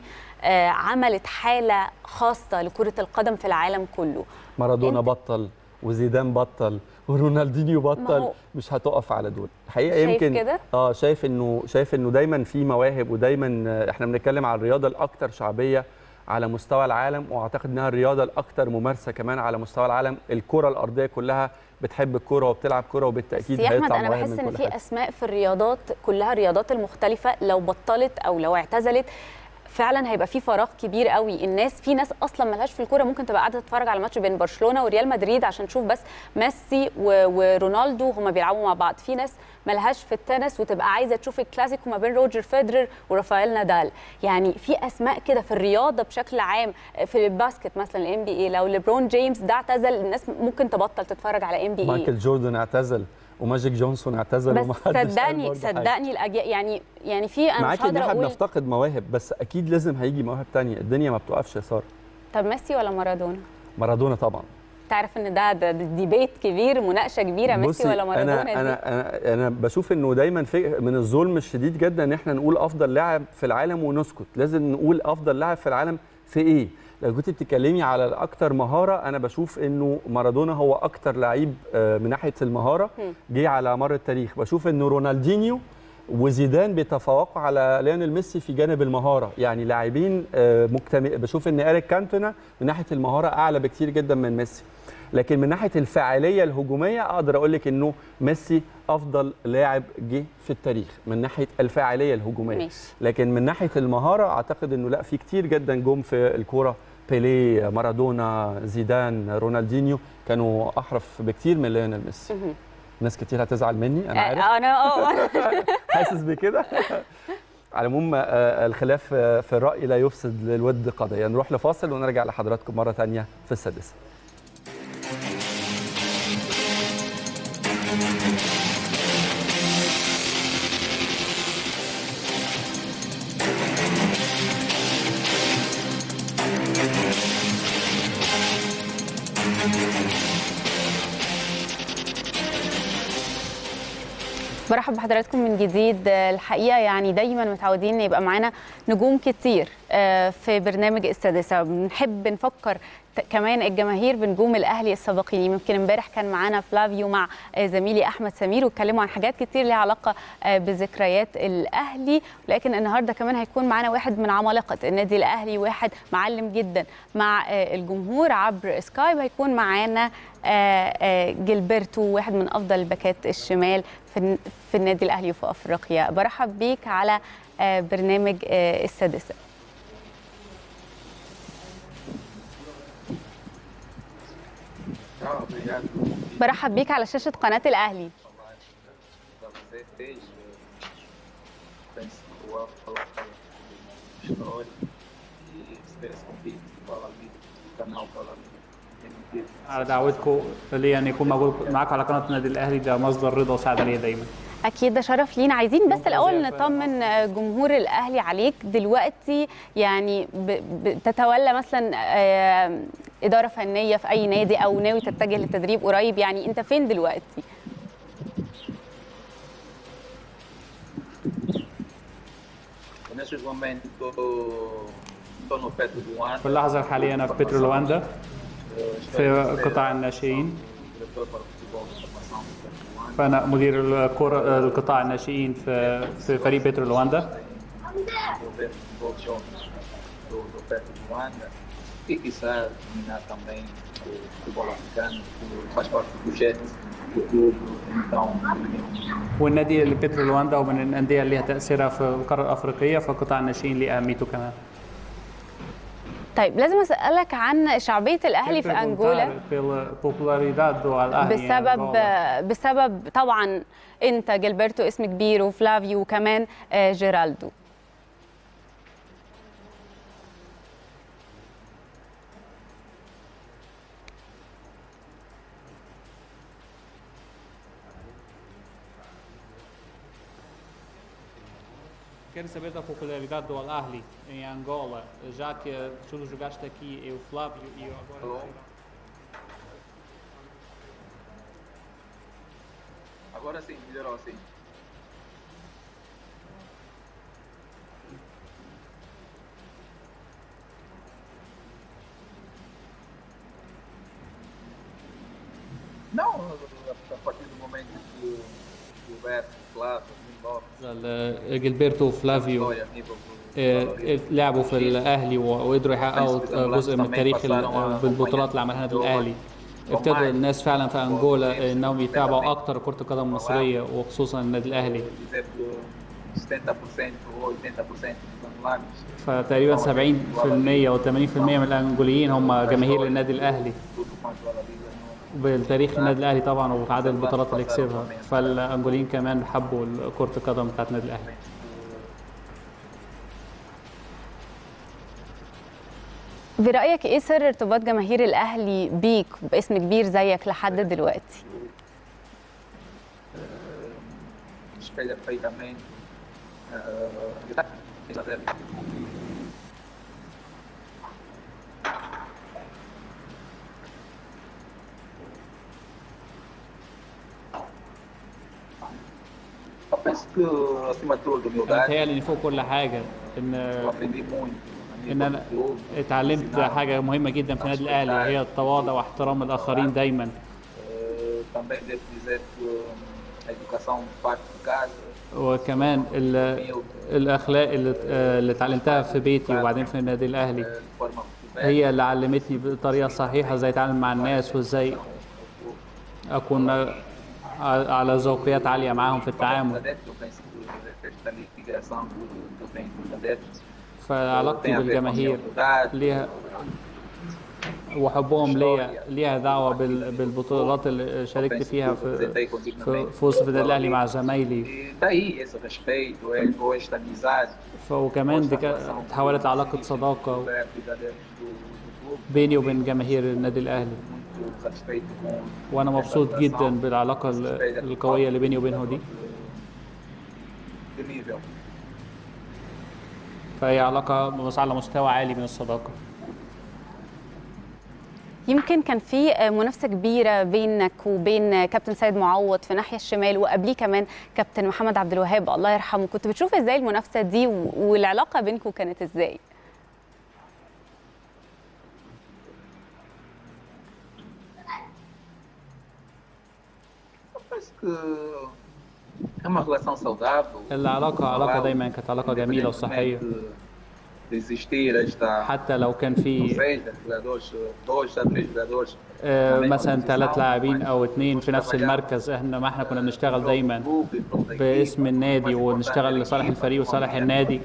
عملت حاله خاصه لكره القدم في العالم كله مارادونا بطل وزيدان بطل ورونالدينيو بطل مش هتقف على دول الحقيقه شايف يمكن كده؟ اه شايف انه شايف انه دايما في مواهب ودايما احنا بنتكلم على الرياضه الاكثر شعبيه على مستوى العالم واعتقد انها الرياضه الاكثر ممارسه كمان على مستوى العالم الكره الارضيه كلها بتحب الكوره وبتلعب كوره وبالتاكيد يا احمد هيطلع انا مواهب بحس من ان كل في حتة. اسماء في الرياضات كلها الرياضات المختلفه لو بطلت او لو اعتزلت فعلا هيبقى في فراغ كبير قوي الناس في ناس اصلا ملهاش في الكوره ممكن تبقى قاعده تتفرج على ماتش بين برشلونه وريال مدريد عشان تشوف بس ميسي و- ورونالدو هما بيلعبوا مع بعض في ناس ملهاش في التنس وتبقى عايزه تشوف الكلاسيكو ما بين روجر فيدرر ورافائيل نادال يعني في اسماء كده في الرياضه بشكل عام في الباسكت مثلا الام بي اي لو ليبرون جيمس ده اعتزل الناس ممكن تبطل تتفرج على ام بي اي مايكل جوردن اعتزل وماجيك جونسون اعتزل بس ومحدش قال صدقني برضه حاجة. صدقني الاجيال يعني يعني في انا مش معاك ان هقدر احنا اقول بنفتقد مواهب بس اكيد لازم هيجي مواهب تانية الدنيا ما بتوقفش يا ساره طب ميسي ولا مارادونا مارادونا طبعا تعرف ان ده, ده ديبيت كبير مناقشه كبيره ميسي بصي، ولا مارادونا انا دي انا انا انا بشوف انه دايما في من الظلم الشديد جدا ان احنا نقول افضل لاعب في العالم ونسكت لازم نقول افضل لاعب في العالم في ايه لو كنت بتتكلمي على الاكثر مهاره انا بشوف انه مارادونا هو اكتر لعيب آه، من ناحيه المهاره جه على مر التاريخ بشوف انه رونالدينيو وزيدان بيتفوقوا على ليونيل ميسي في جانب المهاره يعني لاعبين آه، مجتمع بشوف ان اريك كانتونا من ناحيه المهاره اعلى بكتير جدا من ميسي لكن من ناحيه الفاعليه الهجوميه اقدر اقول لك انه ميسي افضل لاعب جه في التاريخ من ناحيه الفاعليه الهجوميه ماشي. لكن من ناحيه المهاره اعتقد انه لا في كتير جدا جم في الكوره بيليه مارادونا زيدان رونالدينيو كانوا احرف بكتير من ليونيل ميسي ناس كتير هتزعل مني انا عارف آه، انا اه حاسس بكده على العموم آه، الخلاف آه، في الراي لا يفسد للود قضيه نروح لفاصل ونرجع لحضراتكم مره ثانيه في السادسه برحب بحضراتكم من جديد آه، الحقيقه يعني دايما متعودين ان يبقى معانا نجوم كتير آه، في برنامج السادسه بنحب نفكر ت- كمان الجماهير بنجوم الاهلي السابقين يمكن امبارح كان معانا فلافيو مع آه، زميلي احمد سمير واتكلموا عن حاجات كتير ليها علاقه آه، بذكريات الاهلي لكن النهارده كمان هيكون معانا واحد من عمالقه النادي الاهلي واحد معلم جدا مع آه، الجمهور عبر سكايب هيكون معانا آه، آه، جilberto واحد من افضل الباكات الشمال في الن- في النادي الاهلي وفي افريقيا برحب بيك على آه، برنامج آه، السادسه برحب بيك على شاشه قناه الاهلي penso boa falar história e espécie convite para ali canal para ali على دعوتكم ليا ان يكون موجود معاكم على قناه النادي الاهلي ده مصدر رضا وسعاده ليا دايما اكيد ده شرف لينا عايزين بس الاول ممتاز. نطمن جمهور الاهلي عليك دلوقتي يعني ب- بتتولى مثلا آه، اداره فنيه في اي نادي او ناوي تتجه للتدريب قريب يعني انت فين دلوقتي Nesse momento estou no pé do في Luanda اللحظه الحاليه انا في بترو لواندا في قطاع الناشئين diretor para o futebol da formação do pé do Luanda فانا مدير الكره القطاع الناشئين في في فريق بترو لواندا vou ver futebol de jovens do, do pé do Luanda e quiçá dominar também o futebol africano que faz parte do jet do clube então والنادي اللي بترو لواندا ومن الانديه اللي ليها تاثيرها في القاره الافريقيه فقطاع الناشئين ليه اهميته كمان طيب لازم اسالك عن شعبيه الاهلي في انجولا popularidad do الاهلي بسبب بسبب طبعا انت جilberto اسم كبير وفلافيو وكمان آه، جيرالدو Quero saber da popularidade do Al-Ahli em Angola, já que tu jogaste aqui e o Flávio e eu agora. Alô? agora sim melhorou sim Não, a partir do momento que o Gilberto, o Flávio, o Lopes, جilberto وفلافيو a nível do آه، لعبوا في الاهلي وقدروا يحققوا جزء من التاريخ ال- بالبطولات اللي عملها النادي الاهلي ابتدى الناس فعلا في انجولا انهم يتابعوا اكتر كره القدم المصريه وخصوصا النادي الاهلي dizer que 70% ou 80% dos angolanos, فتقريبا 70% و 80% من الانجوليين هم جماهير النادي الاهلي tudo quanto ela liga no, بالتاريخ النادي الاهلي طبعا وعدد البطولات اللي كسبها فالانجوليين كمان حبوا كره القدم بتاعت النادي الاهلي برايك ايه سر ارتباط جماهير الاهلي بيك باسم كبير زيك لحد دلوقتي espelha perfeitamente uh, Eu penso que, acima de tudo, humildade. متهيألي ان فوق كل حاجه ان Eu aprendi muito. a ان nível انا do clube, اتعلمت ensinar, حاجه مهمه جدا في النادي الاهلي وهي التواضع واحترام الاخرين دايما eh, também devo dizer que hum, a educação parte de casa. وكمان ال- الاخلاق اللي اللي اتعلمتها في بيتي وبعدين في النادي الاهلي de forma que هي اللي علمتني بالطريقه الصحيحه ازاي اتعامل مع الناس وازاي اكون ع- على ذوقيات عاليه معاهم في Os التعامل adeptos, eu penso que esta ligação que eu tenho com os adeptos فعلاقتي tem a ver com a minha بالجماهير humildade, ليها وحبهم ليا ليها دعوه بال- بالبطولات اللي شاركت فيها في في في وسط النادي الاهلي مع زمايلي E daí esse respeito, é, ou esta amizade, ف- وكمان دي كا- تحولت لعلاقه صداقه perto dos adeptos do, do clube, بيني وبين جماهير النادي الاهلي muito satisfeito com وانا مبسوط جدا بالعلاقه ال- القويه اللي بيني وبينهم دي de nível. فهي علاقه بس على مستوى عالي من الصداقه يمكن كان في منافسه كبيره بينك وبين كابتن سيد معوض في ناحيه الشمال وقبليه كمان كابتن محمد عبد الوهاب الله يرحمه كنت بتشوف ازاي المنافسه دي و- والعلاقه بينكم كانت ازاي Eu penso que é uma relação saudável. العلاقه علاقه دايما كانت علاقه جميله وصحيه independentemente de existir esta حتى لو كان في seja jogadores, dois a três jogadores آه، مثلا ثلاث لاعبين او اثنين في نفس المركز احنا ما احنا كنا بنشتغل دايما باسم النادي ونشتغل لصالح الفريق وصالح النادي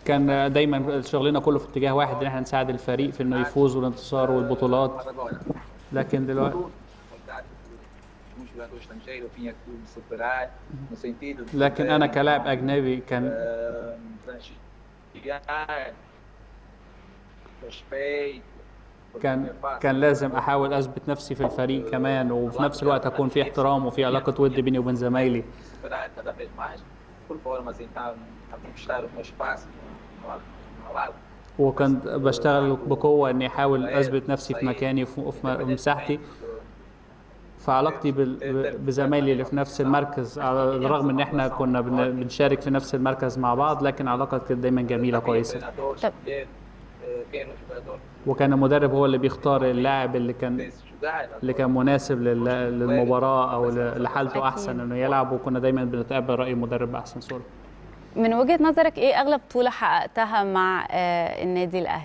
كان دايما شغلنا كله في اتجاه واحد ان احنا نساعد الفريق في انه يفوز والانتصار والبطولات Mas agora, لكن دلوقتي qualidade de um jogador estrangeiro, eu vinha aqui me superar, no sentido de لكن انا كلاعب اجنبي كان eh, transfigar, respeito. porque كان não é fácil. كان لازم احاول اثبت نفسي في الفريق كمان وفي نفس الوقت اكون في احترام وفي علاقه ود بيني وبين زمايلي superar cada vez mais, por forma assim, a, a conquistar o meu espaço no, no lado. وكنت بشتغل بقوه اني احاول اثبت نفسي في مكاني وفي وفي مساحتي فعلاقتي بال- بزمايلي اللي في نفس المركز على الرغم ان احنا كنا بن- بنشارك في نفس المركز مع بعض لكن علاقه كانت دايما جميله O كويسه treinador Tá. escolher eh, quem era o jogador وكان المدرب هو اللي بيختار اللاعب اللي que كان pudesse jogar. اللي كان مناسب لل- للمباراه او ل- لحالته أكيد. احسن انه يلعب وكنا دايما بنتقبل راي المدرب باحسن صوره من وجهه نظرك ايه اغلى بطوله حققتها مع آه، النادي الاهلي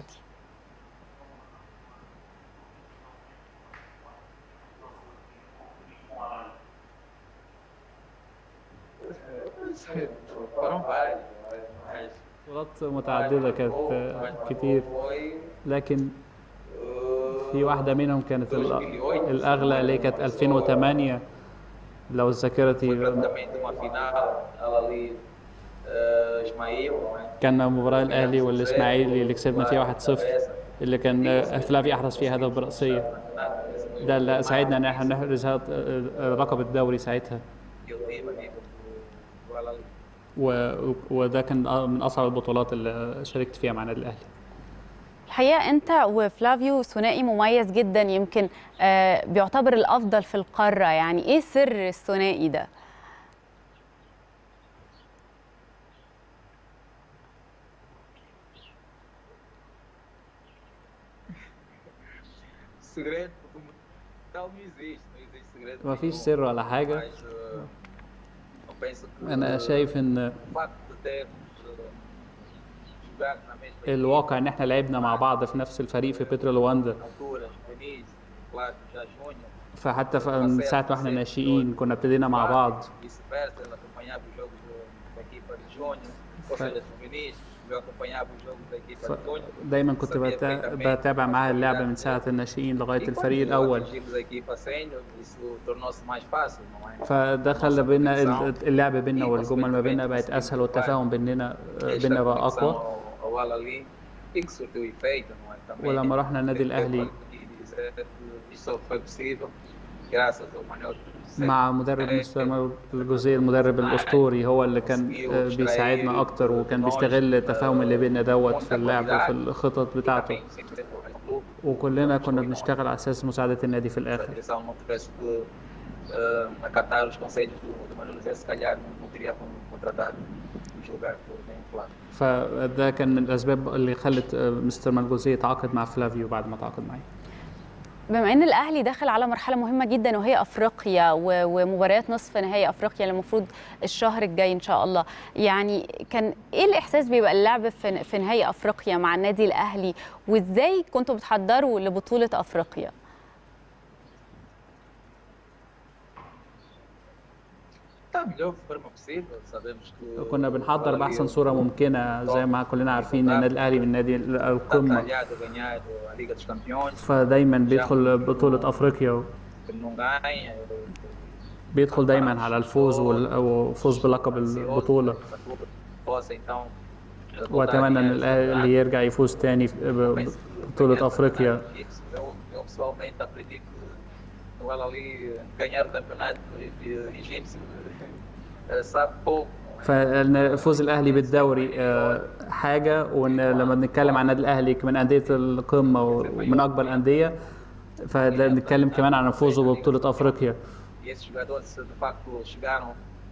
Foram vários. mas بطولات متعدده كانت آه، كتير foi لكن eh, في واحده منهم كانت ال- الاغلى اللي هي كانت 2008 لو ذاكرتي praticamente uma final, ela ali, eh, Ismael, né? كان مباراة الأهلي والإسماعيلي اللي كسبنا فيها 1-0 اللي كان فلافي أحرز فيها هدف برأسية ده اللي ساعدنا إن احنا نحرز هاد- لقب الدوري ساعتها E o time ali do, do Alali. و- وده كان من أصعب البطولات اللي شاركت فيها مع النادي الأهلي الحقيقه انت وفلافيو ثنائي مميز جدا يمكن آه، بيعتبر الافضل في القاره يعني ايه سر الثنائي ده Segredo do tal não existe, não existe segredo. ما فيش nenhum. سر ولا حاجة Mas eh, eu penso que أنا شايف إن o fato de termos eh, jogado na mesma equipe, الواقع إن احنا لعبنا مع بعض في نفس الفريق في بيترو لواندا altura, juvenis, claro, já júnior, فحتى ف- من ساعة ما احنا ناشئين كنا ابتدينا مع بعض vice-versa, ele acompanhava os jogos do- da equipa de júnior, ou seja, juvenis, eu acompanhava os jogos da equipa de júnior. دايما كنت بتا- بتابع معاه اللعبة من ساعة الناشئين لغاية E الفريق quando الأول atingimos a equipa sênior, isso tornou-se mais fácil, não é? فده خلى بينا ال- اللعب بينا والجمل ما بينا بقت اسهل والتفاهم بيننا بينا بقى اقوى ao, ao Alali e que surtiu efeito, não é? Também ولما رحنا النادي eu الأهلي posso dizer que isso só foi possível graças ao Manuel José. مع مدرب مستر الجوزيه المدرب الاسطوري هو اللي كان آه، بيساعدنا اكتر وكان بيستغل التفاهم اللي بينا دوت في اللعب وفي الخطط بتاعته Também sempre teve o clube, وكلنا كنا بنشتغل على اساس مساعده النادي في se a الاخر direção não tivesse que eh, acatar os conselhos do, do Manuel José, se calhar não, não teria como contratado um jogador nem claro. فده كان من الاسباب اللي خلت آه، مستر مالجوزيه يتعاقد مع فلافيو بعد ما تعاقد معي بما ان الاهلي داخل على مرحله مهمه جدا وهي افريقيا و- ومباريات نصف نهائي افريقيا اللي المفروض الشهر الجاي ان شاء الله يعني كان ايه الاحساس بيبقى اللعب في في نهائي افريقيا مع النادي الاهلي وازاي كنتوا بتحضروا لبطوله افريقيا Está a melhor forma possível, sabemos que كنا بنحضر o باحسن Alali صوره ممكنه زي ما كلنا عارفين ان النادي الاهلي من نادي está القمه calhado a ganhar a Liga dos Campeões, فدايما بيدخل بطوله افريقيا que não ganha, بيدخل دايما على الفوز وال- والفوز بلقب البطوله possa então واتمنى ان الاهلي يرجع يفوز تاني في بطوله افريقيا Eu, eu pessoalmente acredito que o Alali ganhar o campeonato egípcio eh, sabe pouco. فان فوز الاهلي بالدوري آه، حاجه وان لما بنتكلم عن النادي الاهلي من انديه القمه ومن اكبر الانديه فبنتكلم كمان عن فوزه ببطوله افريقيا E esses jogadores se de facto chegaram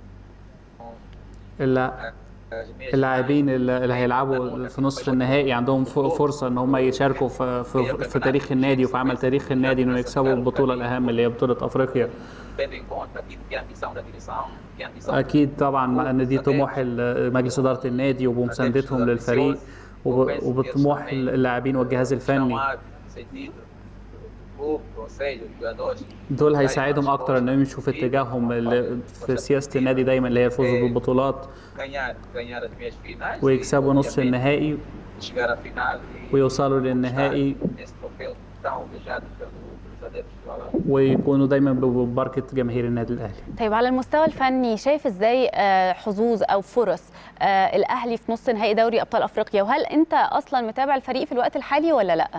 اللي às meias اللاعبين اللي اللي هيلعبوا في نصف النهائي عندهم ف- فرصه ان هم يشاركوا في, في, في تاريخ النادي وفي عمل تاريخ النادي انه يكسبوا البطوله الاهم اللي هي بطوله افريقيا tendo em conta aquilo que é a ambição da direção, que é a ambição اكيد طبعا مع ان دي طموح ال- مجلس اداره النادي وبمساندتهم للفريق وب- وبطموح اللاعبين والجهاز الفني no sentido grupo, ou seja, os jogadores دول هيساعدهم اكتر انهم يمشوا في اتجاههم ال- في سياسه النادي دايما اللي هي الفوز بالبطولات ganhar, ganhar as meias finais. ويكسبوا e, نص obviamente, النهائي Chegar à final e ويوصلوا للنهائي conquistar esse troféu tão almejado pelo- pelos adeptos do Algarve. ويكونوا دايما ببركه جماهير النادي الاهلي طيب على المستوى الفني شايف ازاي آه، حظوظ او فرص آه، الاهلي في نص نهائي دوري ابطال افريقيا وهل انت اصلا متابع الفريق في الوقت الحالي ولا لا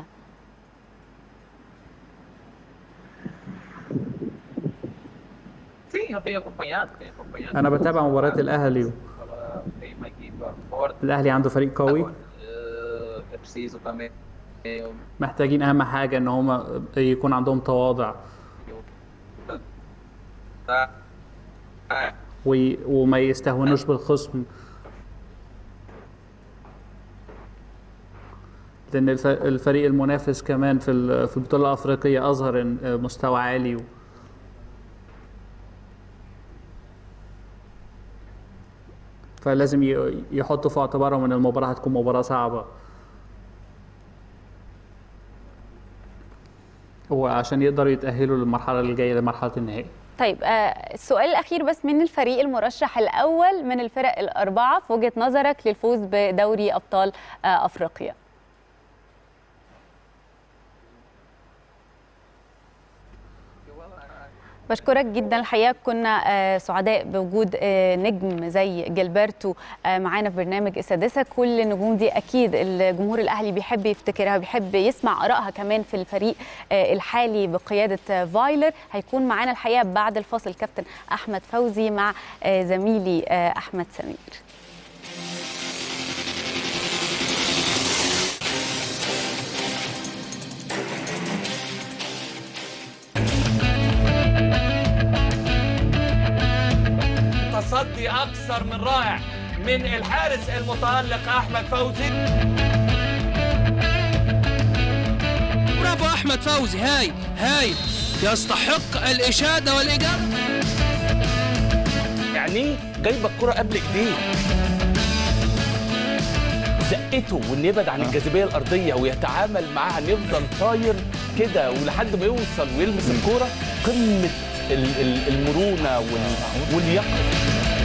Sim, eu tenho acompanhado, tenho acompanhado. انا بتابع مباريات الاهلي Ela Tem uma equipa forte. الاهلي عنده فريق قوي Agora, eh, é preciso também eh, محتاجين اهم حاجه ان هم يكون عندهم تواضع tá, ah, وي- وما يستهونوش بالخصم لان الف- الفريق المنافس كمان في ال- في البطوله الافريقيه اظهر إن- مستوى عالي فلازم ي- يحطوا في اعتبارهم ان المباراه هتكون مباراه صعبه وعشان يقدروا يتاهلوا للمرحله الجايه لمرحله النهائي طيب آه، السؤال الاخير بس من الفريق المرشح الاول من الفرق الاربعه في وجهه نظرك للفوز بدوري ابطال آه، افريقيا بشكرك جدا الحقيقه كنا آه، سعداء بوجود آه، نجم زي جilberto آه، معانا في برنامج السادسه كل النجوم دي اكيد الجمهور الاهلي بيحب يفتكرها بيحب يسمع ارائها كمان في الفريق آه، الحالي بقياده آه، فايلر هيكون معانا الحقيقه بعد الفاصل كابتن احمد فوزي مع آه، زميلي آه، احمد سمير تصدي اكثر من رائع من الحارس المتالق احمد فوزي برافو احمد فوزي هاي هاي يستحق الاشاده والاجابه يعني جايبه الكره قبل ايديه زقته وان يبعد عن الجاذبيه الارضيه ويتعامل معاها ان يفضل طاير كده ولحد ما يوصل ويلمس الكوره قمه ال- ال- المرونه وال- واليقظه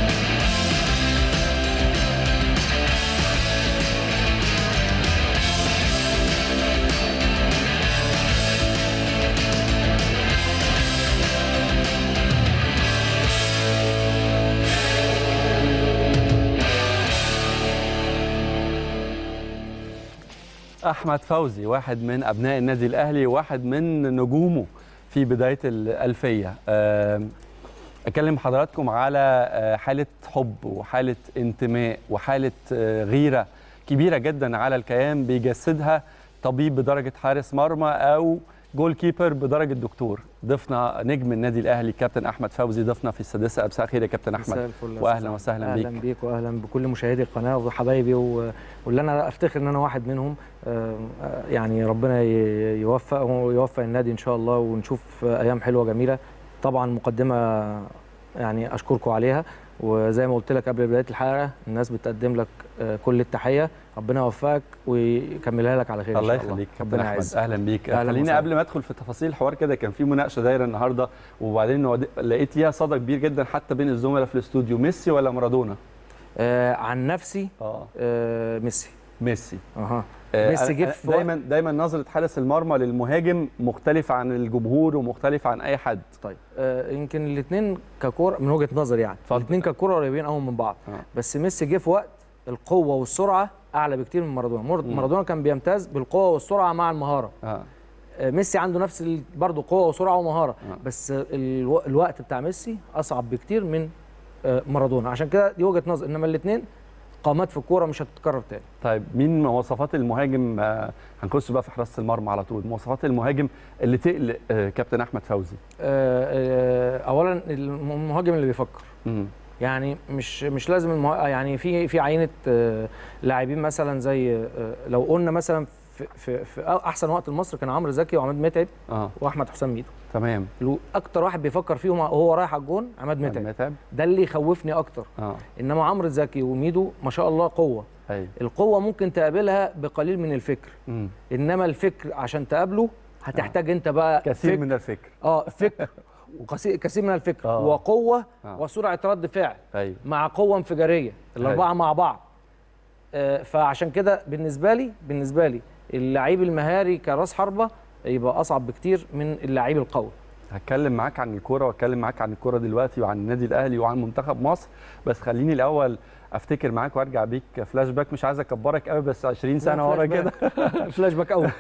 احمد فوزي واحد من ابناء النادي الاهلي واحد من نجومه في بدايه الالفيه آم، اكلم حضراتكم على آه، حاله حب وحاله انتماء وحاله آه، غيره كبيره جدا على الكيان بيجسدها طبيب بدرجه حارس مرمى او جول كيبر بدرجه دكتور ضفنا نجم النادي الاهلي كابتن احمد فوزي ضفنا في السادسه مساء الخير يا كابتن مساء احمد الفل يا واهلا أستاذ وسهلا أحمد. بيك اهلا بيك واهلا بكل مشاهدي القناه وحبايبي و... واللي انا افتخر ان انا واحد منهم آه، آه، يعني ربنا ي- يوفق ويوفق النادي ان شاء الله ونشوف ايام حلوه جميله طبعا مقدمه يعني اشكركم عليها وزي ما قلت لك قبل بدايه الحلقه الناس بتقدم لك آه، كل التحيه ربنا يوفقك ويكملها لك على خير الله ان شاء الله يخليك كابتن ربنا احمد يعزك اهلا بيك أهلاً خليني وسهلاً. قبل ما ادخل في تفاصيل الحوار كده كان في مناقشه دايره النهارده وبعدين ود- لقيت ليها صدى كبير جدا حتى بين الزملاء في الاستوديو ميسي ولا مارادونا آه، عن نفسي اه آه، ميسي ميسي اها آه، ميسي أنا- جه أنا في وقت- دايما دايما نظره حارس المرمى للمهاجم مختلفه عن الجمهور ومختلفه عن اي حد طيب آه يمكن الاثنين ككوره من وجهه نظري يعني اتفضل. الاثنين ككوره قريبين قوي من بعض آه. بس ميسي جه في وقت القوه والسرعه اعلى بكتير من مارادونا مر- مارادونا كان بيمتاز بالقوه والسرعه مع المهاره اه آه ميسي عنده نفس ال- برضه قوه وسرعه ومهاره آه. بس الو... الوقت بتاع ميسي اصعب بكتير من آه مارادونا عشان كده دي وجهه نظر انما الاثنين قامات في الكوره مش هتتكرر تاني طيب مين مواصفات المهاجم آه، هنخش بقى في حراسه المرمى على طول مواصفات المهاجم اللي تقلق آه، كابتن احمد فوزي آه آه اولا المهاجم اللي بيفكر مم. يعني مش مش لازم المه... يعني في في عينه آه، لاعبين مثلا زي آه، لو قلنا مثلا في في, في احسن وقت لمصر كان عمرو زكي وعماد متعب اه واحمد حسام ميدو تمام لو اكتر واحد بيفكر فيهم وهو رايح على الجون عماد متعب متعب ده اللي يخوفني اكتر اه انما عمرو زكي وميدو ما شاء الله قوه ايوه القوه ممكن تقابلها بقليل من الفكر مم. انما الفكر عشان تقابله هتحتاج انت بقى كثير فكر من الفكر اه فكر وكثير كثير من الفكر آه. وقوه آه. وسرعه رد فعل ايوه مع قوه انفجاريه الاربعه أيوة. مع بعض آه، فعشان كده بالنسبه لي بالنسبه لي اللعيب المهاري كراس حربه يبقى اصعب بكتير من اللعيب القوي هتكلم معاك عن الكوره واتكلم معاك عن الكوره دلوقتي وعن النادي الاهلي وعن منتخب مصر بس خليني الاول افتكر معاك وارجع بيك فلاش باك مش عايز اكبرك قوي بس 20 سنه ورا كده فلاش باك قوي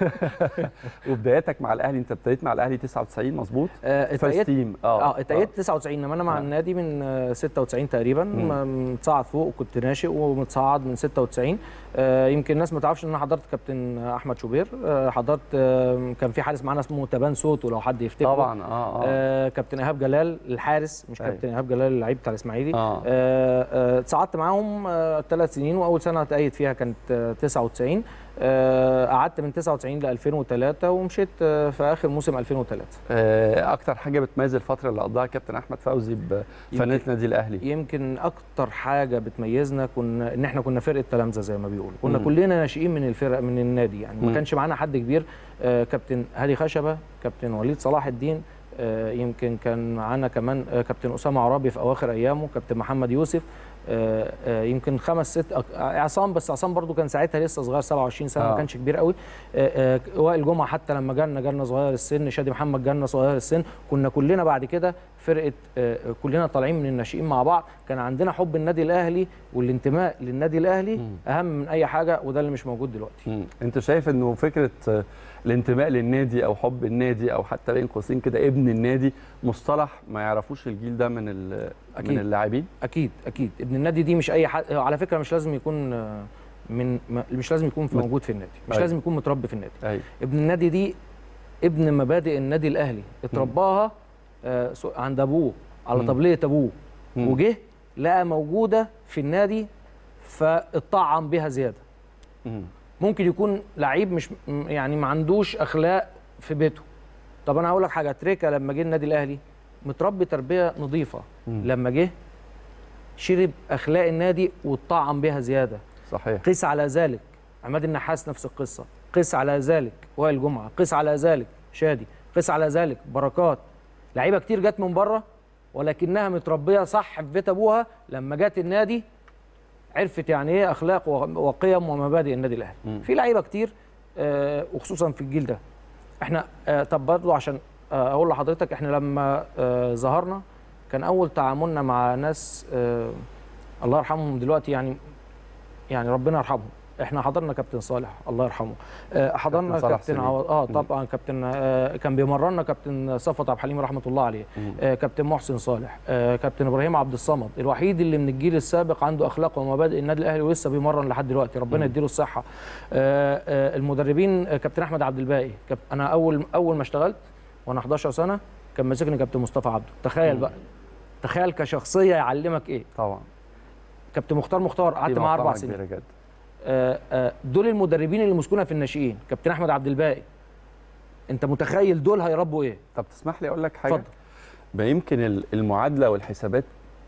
وبداياتك مع الاهلي انت ابتديت مع الاهلي 99 مظبوط آه، فيرست اتأيدت تيم اه اتأيدت 99 انما انا مع آه. النادي من آه، 96 تقريبا م- متصعد فوق وكنت ناشئ ومتصعد من 96 آه، يمكن الناس ما تعرفش ان انا حضرت كابتن احمد شوبير آه، حضرت آه، كان في حارس معانا اسمه تبان صوته لو حد يفتكره طبعا اه اه آه كابتن ايهاب جلال الحارس مش أيوة. كابتن ايهاب جلال اللعيب بتاع الاسماعيلي آه. آه، آه، اتصعدت معاهم ثلاث سنين واول سنه اتأيد فيها كانت آه، 99 آه، قعدت من 99 ل 2003 ومشيت آه، في اخر موسم 2003 آه، اكتر حاجه بتميز الفتره اللي قضاها كابتن احمد فوزي بفنانه النادي الاهلي يمكن اكتر حاجه بتميزنا كنا ان احنا كنا فرقه تلامذه زي ما بيقولوا كنا مم. كلنا ناشئين من الفرق من النادي يعني مم. ما كانش معانا حد كبير آه، كابتن هادي خشبه كابتن وليد صلاح الدين آه، يمكن كان معانا كمان آه، كابتن اسامه عرابي في اواخر ايامه كابتن محمد يوسف آه، آه، يمكن خمس ست أك- عصام بس عصام برضو كان ساعتها لسه صغير 27 سنه آه. ما كانش كبير قوي آه، آه، وائل جمعه حتى لما جالنا جالنا صغير السن شادي محمد جالنا صغير السن كنا كلنا بعد كده فرقه آه، كلنا طالعين من الناشئين مع بعض كان عندنا حب النادي الاهلي والانتماء للنادي الاهلي اهم من اي حاجه وده اللي مش موجود دلوقتي مم. انت شايف انه فكره آه، الانتماء للنادي او حب النادي او حتى بين قوسين كده ابن النادي مصطلح ما يعرفوش الجيل ده من ال- أكيد. من اللاعبين اكيد اكيد ابن النادي دي مش اي حد على فكره مش لازم يكون آه، من ما- مش لازم يكون في مت- موجود في النادي مش أيوة. لازم يكون متربي في النادي ايوه ابن النادي دي ابن مبادئ النادي الاهلي اترباها آه، سو- عند ابوه على مم. طبليه ابوه مم. وجه لقى موجوده في النادي فاتطعم بها زياده مم. ممكن يكون لعيب مش م- يعني ما عندوش اخلاق في بيته طب انا هقول لك حاجه تريكا لما جه النادي الاهلي متربي تربيه نظيفه مم. لما جه شرب اخلاق النادي واتطعم بها زياده صحيح قيس على ذلك عماد النحاس نفس القصه قيس على ذلك وائل جمعه قيس على ذلك شادي قيس على ذلك بركات لعيبه كتير جت من بره ولكنها متربيه صح في بيت ابوها لما جت النادي عرفت يعني ايه اخلاق و- وقيم ومبادئ النادي الاهلي مم. في لعيبه كتير آه، وخصوصا في الجيل ده احنا آه، طب برضه عشان آه، اقول لحضرتك احنا لما آه، ظهرنا كان اول تعاملنا مع ناس آه، الله يرحمهم دلوقتي يعني يعني ربنا يرحمهم احنا حضرنا كابتن صالح الله يرحمه آه، حضرنا كابتن صالح كابتن سليم. عوض اه مم. طبعا كابتن آه، كان بيمرنا كابتن صفوت عبد الحليم رحمه الله عليه مم. آه، كابتن محسن صالح آه، كابتن ابراهيم عبد الصمد الوحيد اللي من الجيل السابق عنده اخلاق ومبادئ النادي الاهلي ولسه بيمرن لحد دلوقتي ربنا يديله الصحه آه، آه، المدربين آه، كابتن احمد عبد الباقي كاب- انا اول اول ما اشتغلت وانا 11 سنه كان ماسكني كابتن مصطفى عبده تخيل بقى تخيل كشخصيه يعلمك ايه طبعا كابتن مختار مختار قعدت في معاه اربع مقامة سنين كبيرة جدا آه، آه، دول المدربين اللي مسكونا في الناشئين كابتن احمد عبد الباقي انت متخيل دول هيربوا ايه طب تسمح لي اقول لك حاجه اتفضل. ما يمكن ال- المعادله والحسابات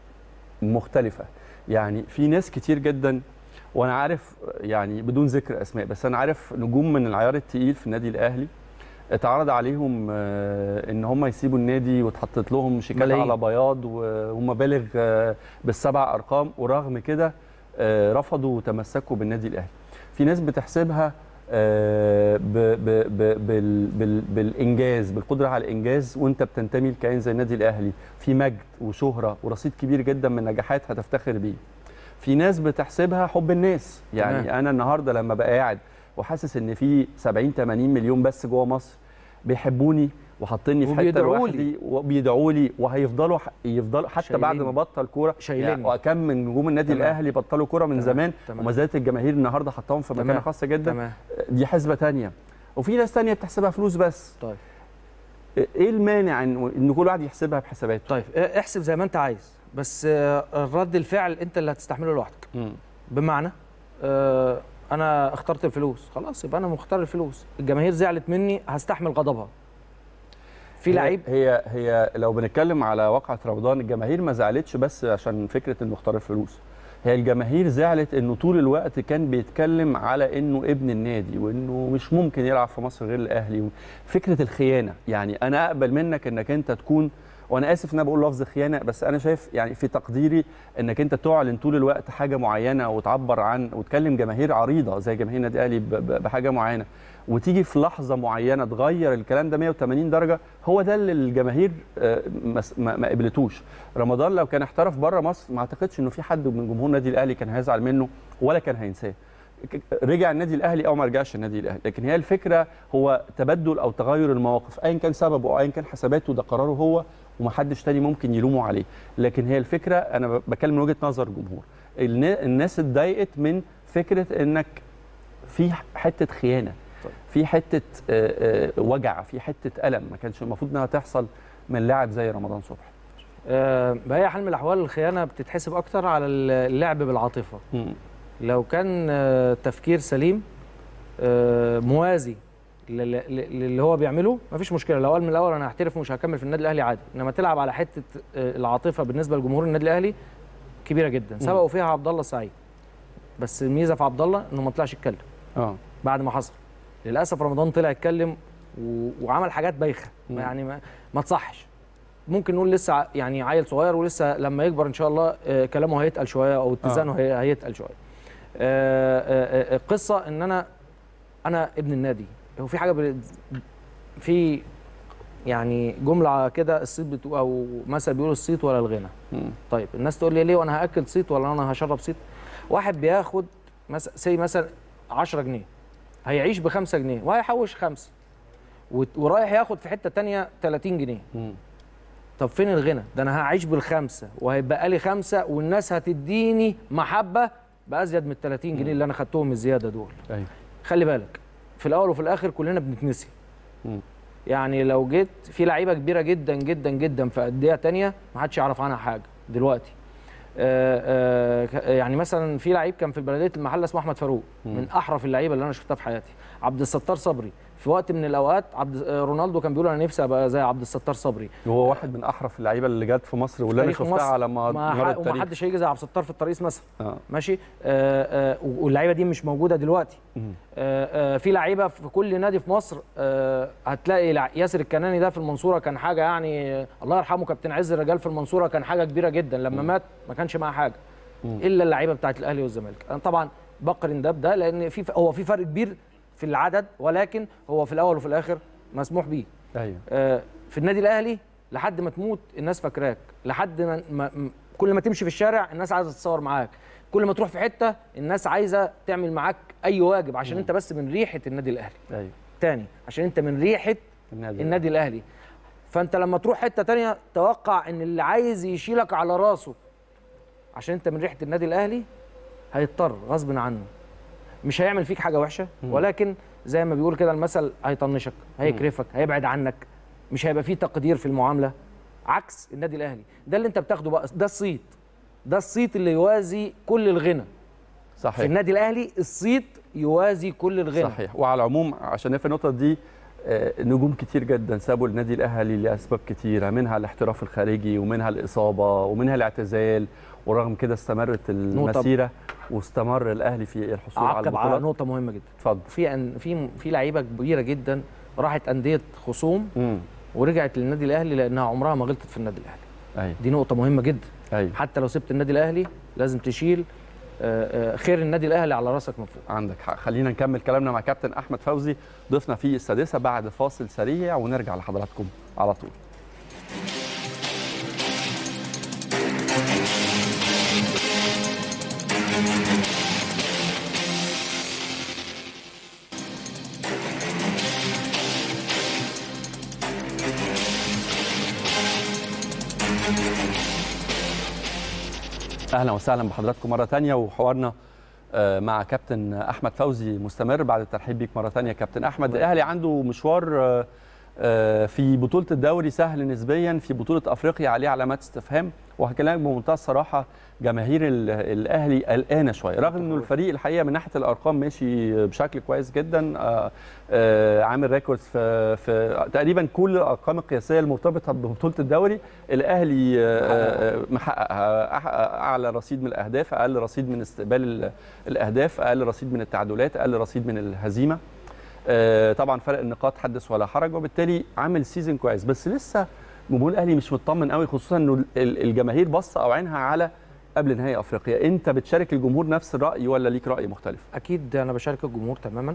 مختلفه يعني في ناس كتير جدا وانا عارف يعني بدون ذكر اسماء بس انا عارف نجوم من العيار التقيل في النادي الاهلي اتعرض عليهم آه، ان هم يسيبوا النادي واتحطت لهم شيكات ملايين. على بياض و- ومبالغ آه، بالسبع ارقام ورغم كده آه، رفضوا وتمسكوا بالنادي الاهلي في ناس بتحسبها آه، ب ب ب بال بال بالانجاز بالقدره على الانجاز وانت بتنتمي لكيان زي النادي الاهلي في مجد وشهره ورصيد كبير جدا من نجاحات هتفتخر بيه في ناس بتحسبها حب الناس يعني تمام. انا النهارده لما بقى قاعد وحاسس ان في 70 80 مليون بس جوه مصر بيحبوني وحاطيني في حته وبيدعوا لوحدي وبيدعوا لي وهيفضلوا ح- يفضلوا حتى بعد ما شايليني. بطل كوره شايليني. وكم من نجوم النادي تمام. الاهلي بطلوا كوره من تمام. زمان تمام. وما زالت الجماهير النهارده حطاهم في مكانه تمام. خاصه جدا تمام دي حسبه تانية وفي ناس تانية بتحسبها فلوس بس طيب ايه المانع ان ان كل واحد يحسبها بحسابات طيب اه، احسب زي ما انت عايز بس اه، الرد الفعل انت اللي هتستحمله لوحدك بمعنى اه، انا اخترت الفلوس خلاص يبقى انا مختار الفلوس الجماهير زعلت مني هستحمل غضبها في هي- لعيب هي هي لو بنتكلم على واقعة رمضان الجماهير ما زعلتش بس عشان فكرة انه اختار الفلوس هي الجماهير زعلت انه طول الوقت كان بيتكلم على انه ابن النادي وانه مش ممكن يلعب في مصر غير الاهلي فكره الخيانه يعني انا اقبل منك انك انت تكون وانا اسف ان انا بقول لفظ خيانه بس انا شايف يعني في تقديري انك انت تعلن طول الوقت حاجه معينه وتعبر عن وتكلم جماهير عريضه زي جماهير النادي الاهلي ب- ب- بحاجه معينه وتيجي في لحظه معينه تغير الكلام ده 180 درجه هو ده اللي الجماهير آه، مس- ما ما قبلتوش رمضان لو كان احترف بره مصر ما اعتقدش انه في حد من جمهور النادي الاهلي كان هيزعل منه ولا كان هينساه ك- رجع النادي الاهلي او ما رجعش النادي الاهلي لكن هي الفكره هو تبدل او تغير المواقف ايا كان سببه او ايا كان حساباته ده قراره هو ومحدش تاني ممكن يلومه عليه لكن هي الفكره انا ب- بكلم من وجهه نظر الجمهور النا- الناس اتضايقت من فكره انك في حته خيانه في حته آه، آه، وجع في حته الم ما كانش المفروض انها تحصل من لاعب زي رمضان صبحي آه، بأي حال من الأحوال الخيانة بتتحسب أكتر على اللعب بالعاطفة مم. لو كان آه، تفكير سليم آه، موازي لل- لل- للي هو بيعمله مفيش مشكله لو قال من الاول انا هحترف ومش هكمل في النادي الاهلي عادي انما تلعب على حته آه، العاطفه بالنسبه لجمهور النادي الاهلي كبيره جدا سبقوا فيها عبد الله السعيد بس الميزه في عبد الله انه ما طلعش يتكلم اه بعد ما حصل للاسف رمضان طلع يتكلم و... وعمل حاجات بايخه مم. يعني ما, ما تصحش ممكن نقول لسه ع- يعني عيل صغير ولسه لما يكبر ان شاء الله آه، كلامه هيتقل شويه او اتزانه هي- هيتقل شويه آه، آه، آه، القصه ان انا انا ابن النادي هو في حاجه ب... في يعني جمله كده الصيت بتقول او مثل بيقول الصيت ولا الغنى مم. طيب الناس تقول لي ليه وانا هاكل صيت ولا انا هشرب صيت واحد بياخد مثلا سي مثلا 10 جنيه هيعيش ب 5 جنيه وهيحوش خمسه وت- ورايح ياخد في حته تانية 30 جنيه مم. طب فين الغنى ده انا هعيش بالخمسه وهيبقى لي خمسه والناس هتديني محبه بازيد من ال 30 جنيه اللي انا خدتهم الزياده دول ايوه خلي بالك في الاول وفي الاخر كلنا بنتنسي مم. يعني لو جيت في لعيبه كبيره جدا جدا جدا في انديه تانية ما حدش يعرف عنها حاجه دلوقتي آه آه ك- يعني مثلا في لعيب كان في بلديه المحله اسمه احمد فاروق من احرف اللعيبه اللي انا شفتها في حياتي عبد الستار صبري في وقت من الاوقات عبد آه، رونالدو كان بيقول انا نفسي ابقى زي عبد الستار صبري وهو واحد من احرف اللعيبه اللي جت في مصر واللي انا تاريخ شفتها مصر على ما ما مر ح- التاريخ ومحدش هيجي زي عبد الستار في الترقيص مثلا اه ماشي آه آه واللعيبه دي مش موجوده دلوقتي مم. آه آه في لعيبه في كل نادي في مصر آه هتلاقي لع- ياسر الكناني ده في المنصوره كان حاجه يعني آه الله يرحمه كابتن عز الرجال في المنصوره كان حاجه كبيره جدا لما مات ما كانش معاه حاجه الا اللعيبه بتاعت الاهلي والزمالك انا طبعا بقرن ده بده لان في هو في فرق كبير في العدد ولكن هو في الاول وفي الاخر مسموح بيه ايوه آه، في النادي الاهلي لحد ما تموت الناس فاكراك لحد ما ما- م- كل ما تمشي في الشارع الناس عايزه تتصور معاك كل ما تروح في حته الناس عايزه تعمل معاك اي واجب عشان انت بس من ريحه النادي الاهلي ايوه تاني عشان انت من ريحه النادي النادي الاهلي فانت لما تروح حته تانية توقع ان اللي عايز يشيلك على راسه عشان انت من ريحه النادي الاهلي هيضطر غصب عنه مش هيعمل فيك حاجه وحشه ولكن زي ما بيقول كده المثل هيطنشك هيكرفك هيبعد عنك مش هيبقى فيه تقدير في المعامله عكس النادي الاهلي ده اللي انت بتاخده بقى ده الصيت ده الصيت اللي يوازي كل الغنى في صحيح النادي الاهلي الصيت يوازي كل الغنى صحيح وعلى العموم عشان في النقطه دي آه، نجوم كتير جدا سابوا النادي الاهلي لاسباب كتيره منها الاحتراف الخارجي ومنها الاصابه ومنها الاعتزال ورغم كده استمرت المسيره واستمر الاهلي في الحصول على اعقب على البطولات نقطه مهمه جدا اتفضل في أن في في لعيبه كبيره جدا راحت انديه خصوم امم ورجعت للنادي الاهلي لانها عمرها ما غلطت في النادي الاهلي ايوه دي نقطه مهمه جدا ايوه حتى لو سبت النادي الاهلي لازم تشيل آه، آه، خير النادي الاهلي على راسك من فوق عندك حق خلينا نكمل كلامنا مع كابتن احمد فوزي ضيفنا في السادسه بعد فاصل سريع ونرجع لحضراتكم على طول اهلا وسهلا بحضراتكم مره تانية وحوارنا آه، مع كابتن احمد فوزي مستمر بعد الترحيب بيك مره تانية كابتن احمد الاهلي عنده مشوار آه، آه، في بطوله الدوري سهل نسبيا في بطوله افريقيا عليه علامات استفهام وهكلمك بمنتهى الصراحه جماهير ال- الاهلي قلقانه شويه رغم انه الفريق الحقيقه من ناحيه الارقام ماشي بشكل كويس جدا آه، آه، عامل ريكوردز في في تقريبا كل الارقام القياسيه المرتبطه ببطوله الدوري الاهلي آه، آه، محققها أح- اعلى رصيد من الاهداف اقل رصيد من استقبال ال- الاهداف اقل رصيد من التعادلات اقل رصيد من الهزيمه آه، طبعا فرق النقاط حدث ولا حرج وبالتالي عامل سيزون كويس بس لسه جمهور الاهلي مش مطمن قوي خصوصا انه ال- الجماهير باصه او عينها على قبل نهائي افريقيا انت بتشارك الجمهور نفس الراي ولا ليك راي مختلف اكيد انا بشارك الجمهور تماما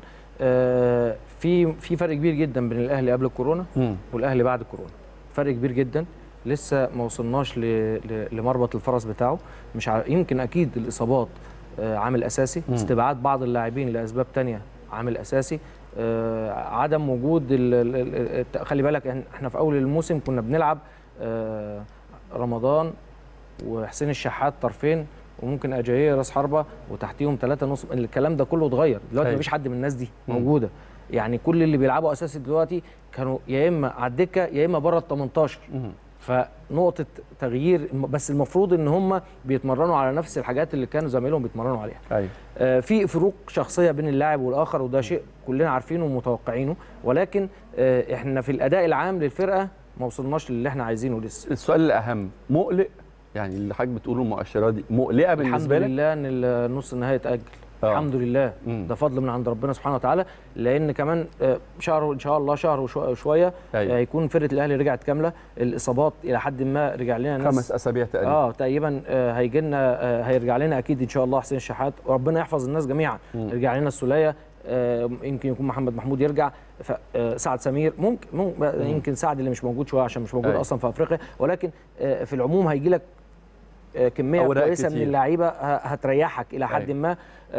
آه، في في فرق كبير جدا بين الاهلي قبل الكورونا والاهلي بعد الكورونا فرق كبير جدا لسه ما وصلناش ل- ل- لمربط الفرس بتاعه مش ع... يمكن اكيد الاصابات آه، عامل اساسي مم. استبعاد بعض اللاعبين لاسباب تانية عامل اساسي آه، عدم وجود ال... ال- ال- الت- خلي بالك إحنا- احنا في اول الموسم كنا بنلعب آه، رمضان وحسين الشحات طرفين وممكن اجاييه راس حربه وتحتيهم ثلاثه نص الكلام ده كله اتغير دلوقتي أيوة. مفيش حد من الناس دي مم. موجوده يعني كل اللي بيلعبوا اساسي دلوقتي كانوا يا اما على الدكه يا اما بره ال 18 مم. فنقطه تغيير بس المفروض ان هم بيتمرنوا على نفس الحاجات اللي كانوا زمايلهم بيتمرنوا عليها ايوه آه، في فروق شخصيه بين اللاعب والاخر وده شيء كلنا عارفينه ومتوقعينه ولكن آه، احنا في الاداء العام للفرقه ما وصلناش للي احنا عايزينه لسه السؤال الاهم مقلق يعني اللي حضرتك بتقوله المؤشرات دي مقلقه الحمد بالنسبه لك لله ان النص النهائي اتاجل آه. الحمد لله مم. ده فضل من عند ربنا سبحانه وتعالى لان كمان آه، شهر ان شاء الله شهر وشو- وشويه أيوة. آه، هيكون فرقه الاهلي رجعت كامله الاصابات الى حد ما رجع لنا ناس خمس اسابيع تقريبا اه تقريبا آه، هيجي لنا آه، هيرجع لنا اكيد ان شاء الله حسين الشحات وربنا يحفظ الناس جميعا مم. يرجع لنا السوليه آه، يمكن يكون محمد محمود يرجع ف- آه، سعد سمير ممكن, ممكن يمكن سعد اللي مش موجود شويه عشان مش موجود أيوة. اصلا في افريقيا ولكن آه، في العموم هيجي لك آه، كميه أوراق كويسه كتير. من اللعيبه ه- هتريحك الى حد أيوة. ما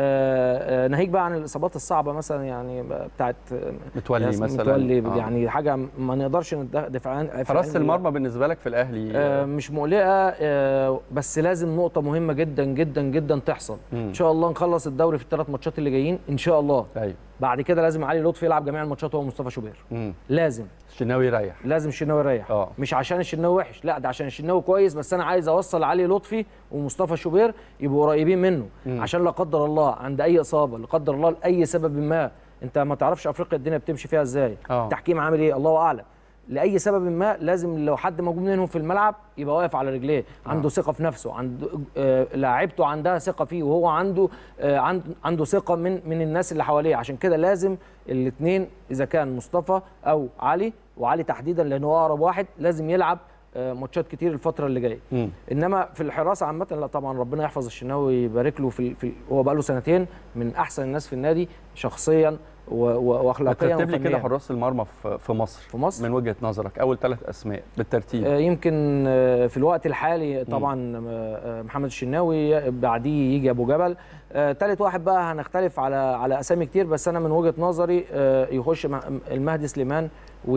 آه، آه، ناهيك بقى عن الاصابات الصعبه مثلا يعني بتاعت آه، متولي ياسمين مثلا متولي آه. يعني حاجه ما نقدرش ندافع عن حراسه المرمى بالنسبه لك في الاهلي آه، مش مقلقه آه، بس لازم نقطه مهمه جدا جدا جدا تحصل مم. ان شاء الله نخلص الدوري في الثلاث ماتشات اللي جايين ان شاء الله ايوه بعد كده لازم علي لطفي يلعب جميع الماتشات هو مصطفى شوبير مم. لازم الشناوي يريح لازم الشناوي يريح اه مش عشان الشناوي وحش لا ده عشان الشناوي كويس بس انا عايز اوصل علي لطفي ومصطفى شوبير يبقوا قريبين منه مم. عشان لا قدر الله عند اي اصابه لا قدر الله لاي سبب ما انت ما تعرفش افريقيا الدنيا بتمشي فيها ازاي اه التحكيم عامل ايه الله اعلم لاي سبب ما لازم لو حد موجود منهم في الملعب يبقى واقف على رجليه عنده آه. ثقه في نفسه عنده آه لاعيبته عندها ثقه فيه وهو عنده آه عنده عنده ثقه من من الناس اللي حواليه عشان كده لازم الاثنين اذا كان مصطفى او علي وعلي تحديدا لانه هو اقرب واحد لازم يلعب آه ماتشات كتير الفتره اللي جايه مم. انما في الحراسه عامه لا طبعا ربنا يحفظ الشناوي ويبارك له في, في هو بقى له سنتين من احسن الناس في النادي شخصيا و- و- واخلاقيا ترتب لي كده وفنيا حراس المرمى في في مصر في مصر من وجهه نظرك اول ثلاث اسماء بالترتيب آه، يمكن آه، في الوقت الحالي طبعا آه، آه، محمد الشناوي بعديه يجي ابو جبل آه، تالت واحد بقى هنختلف على على اسامي كتير بس انا من وجهه نظري آه، يخش مع- المهدي سليمان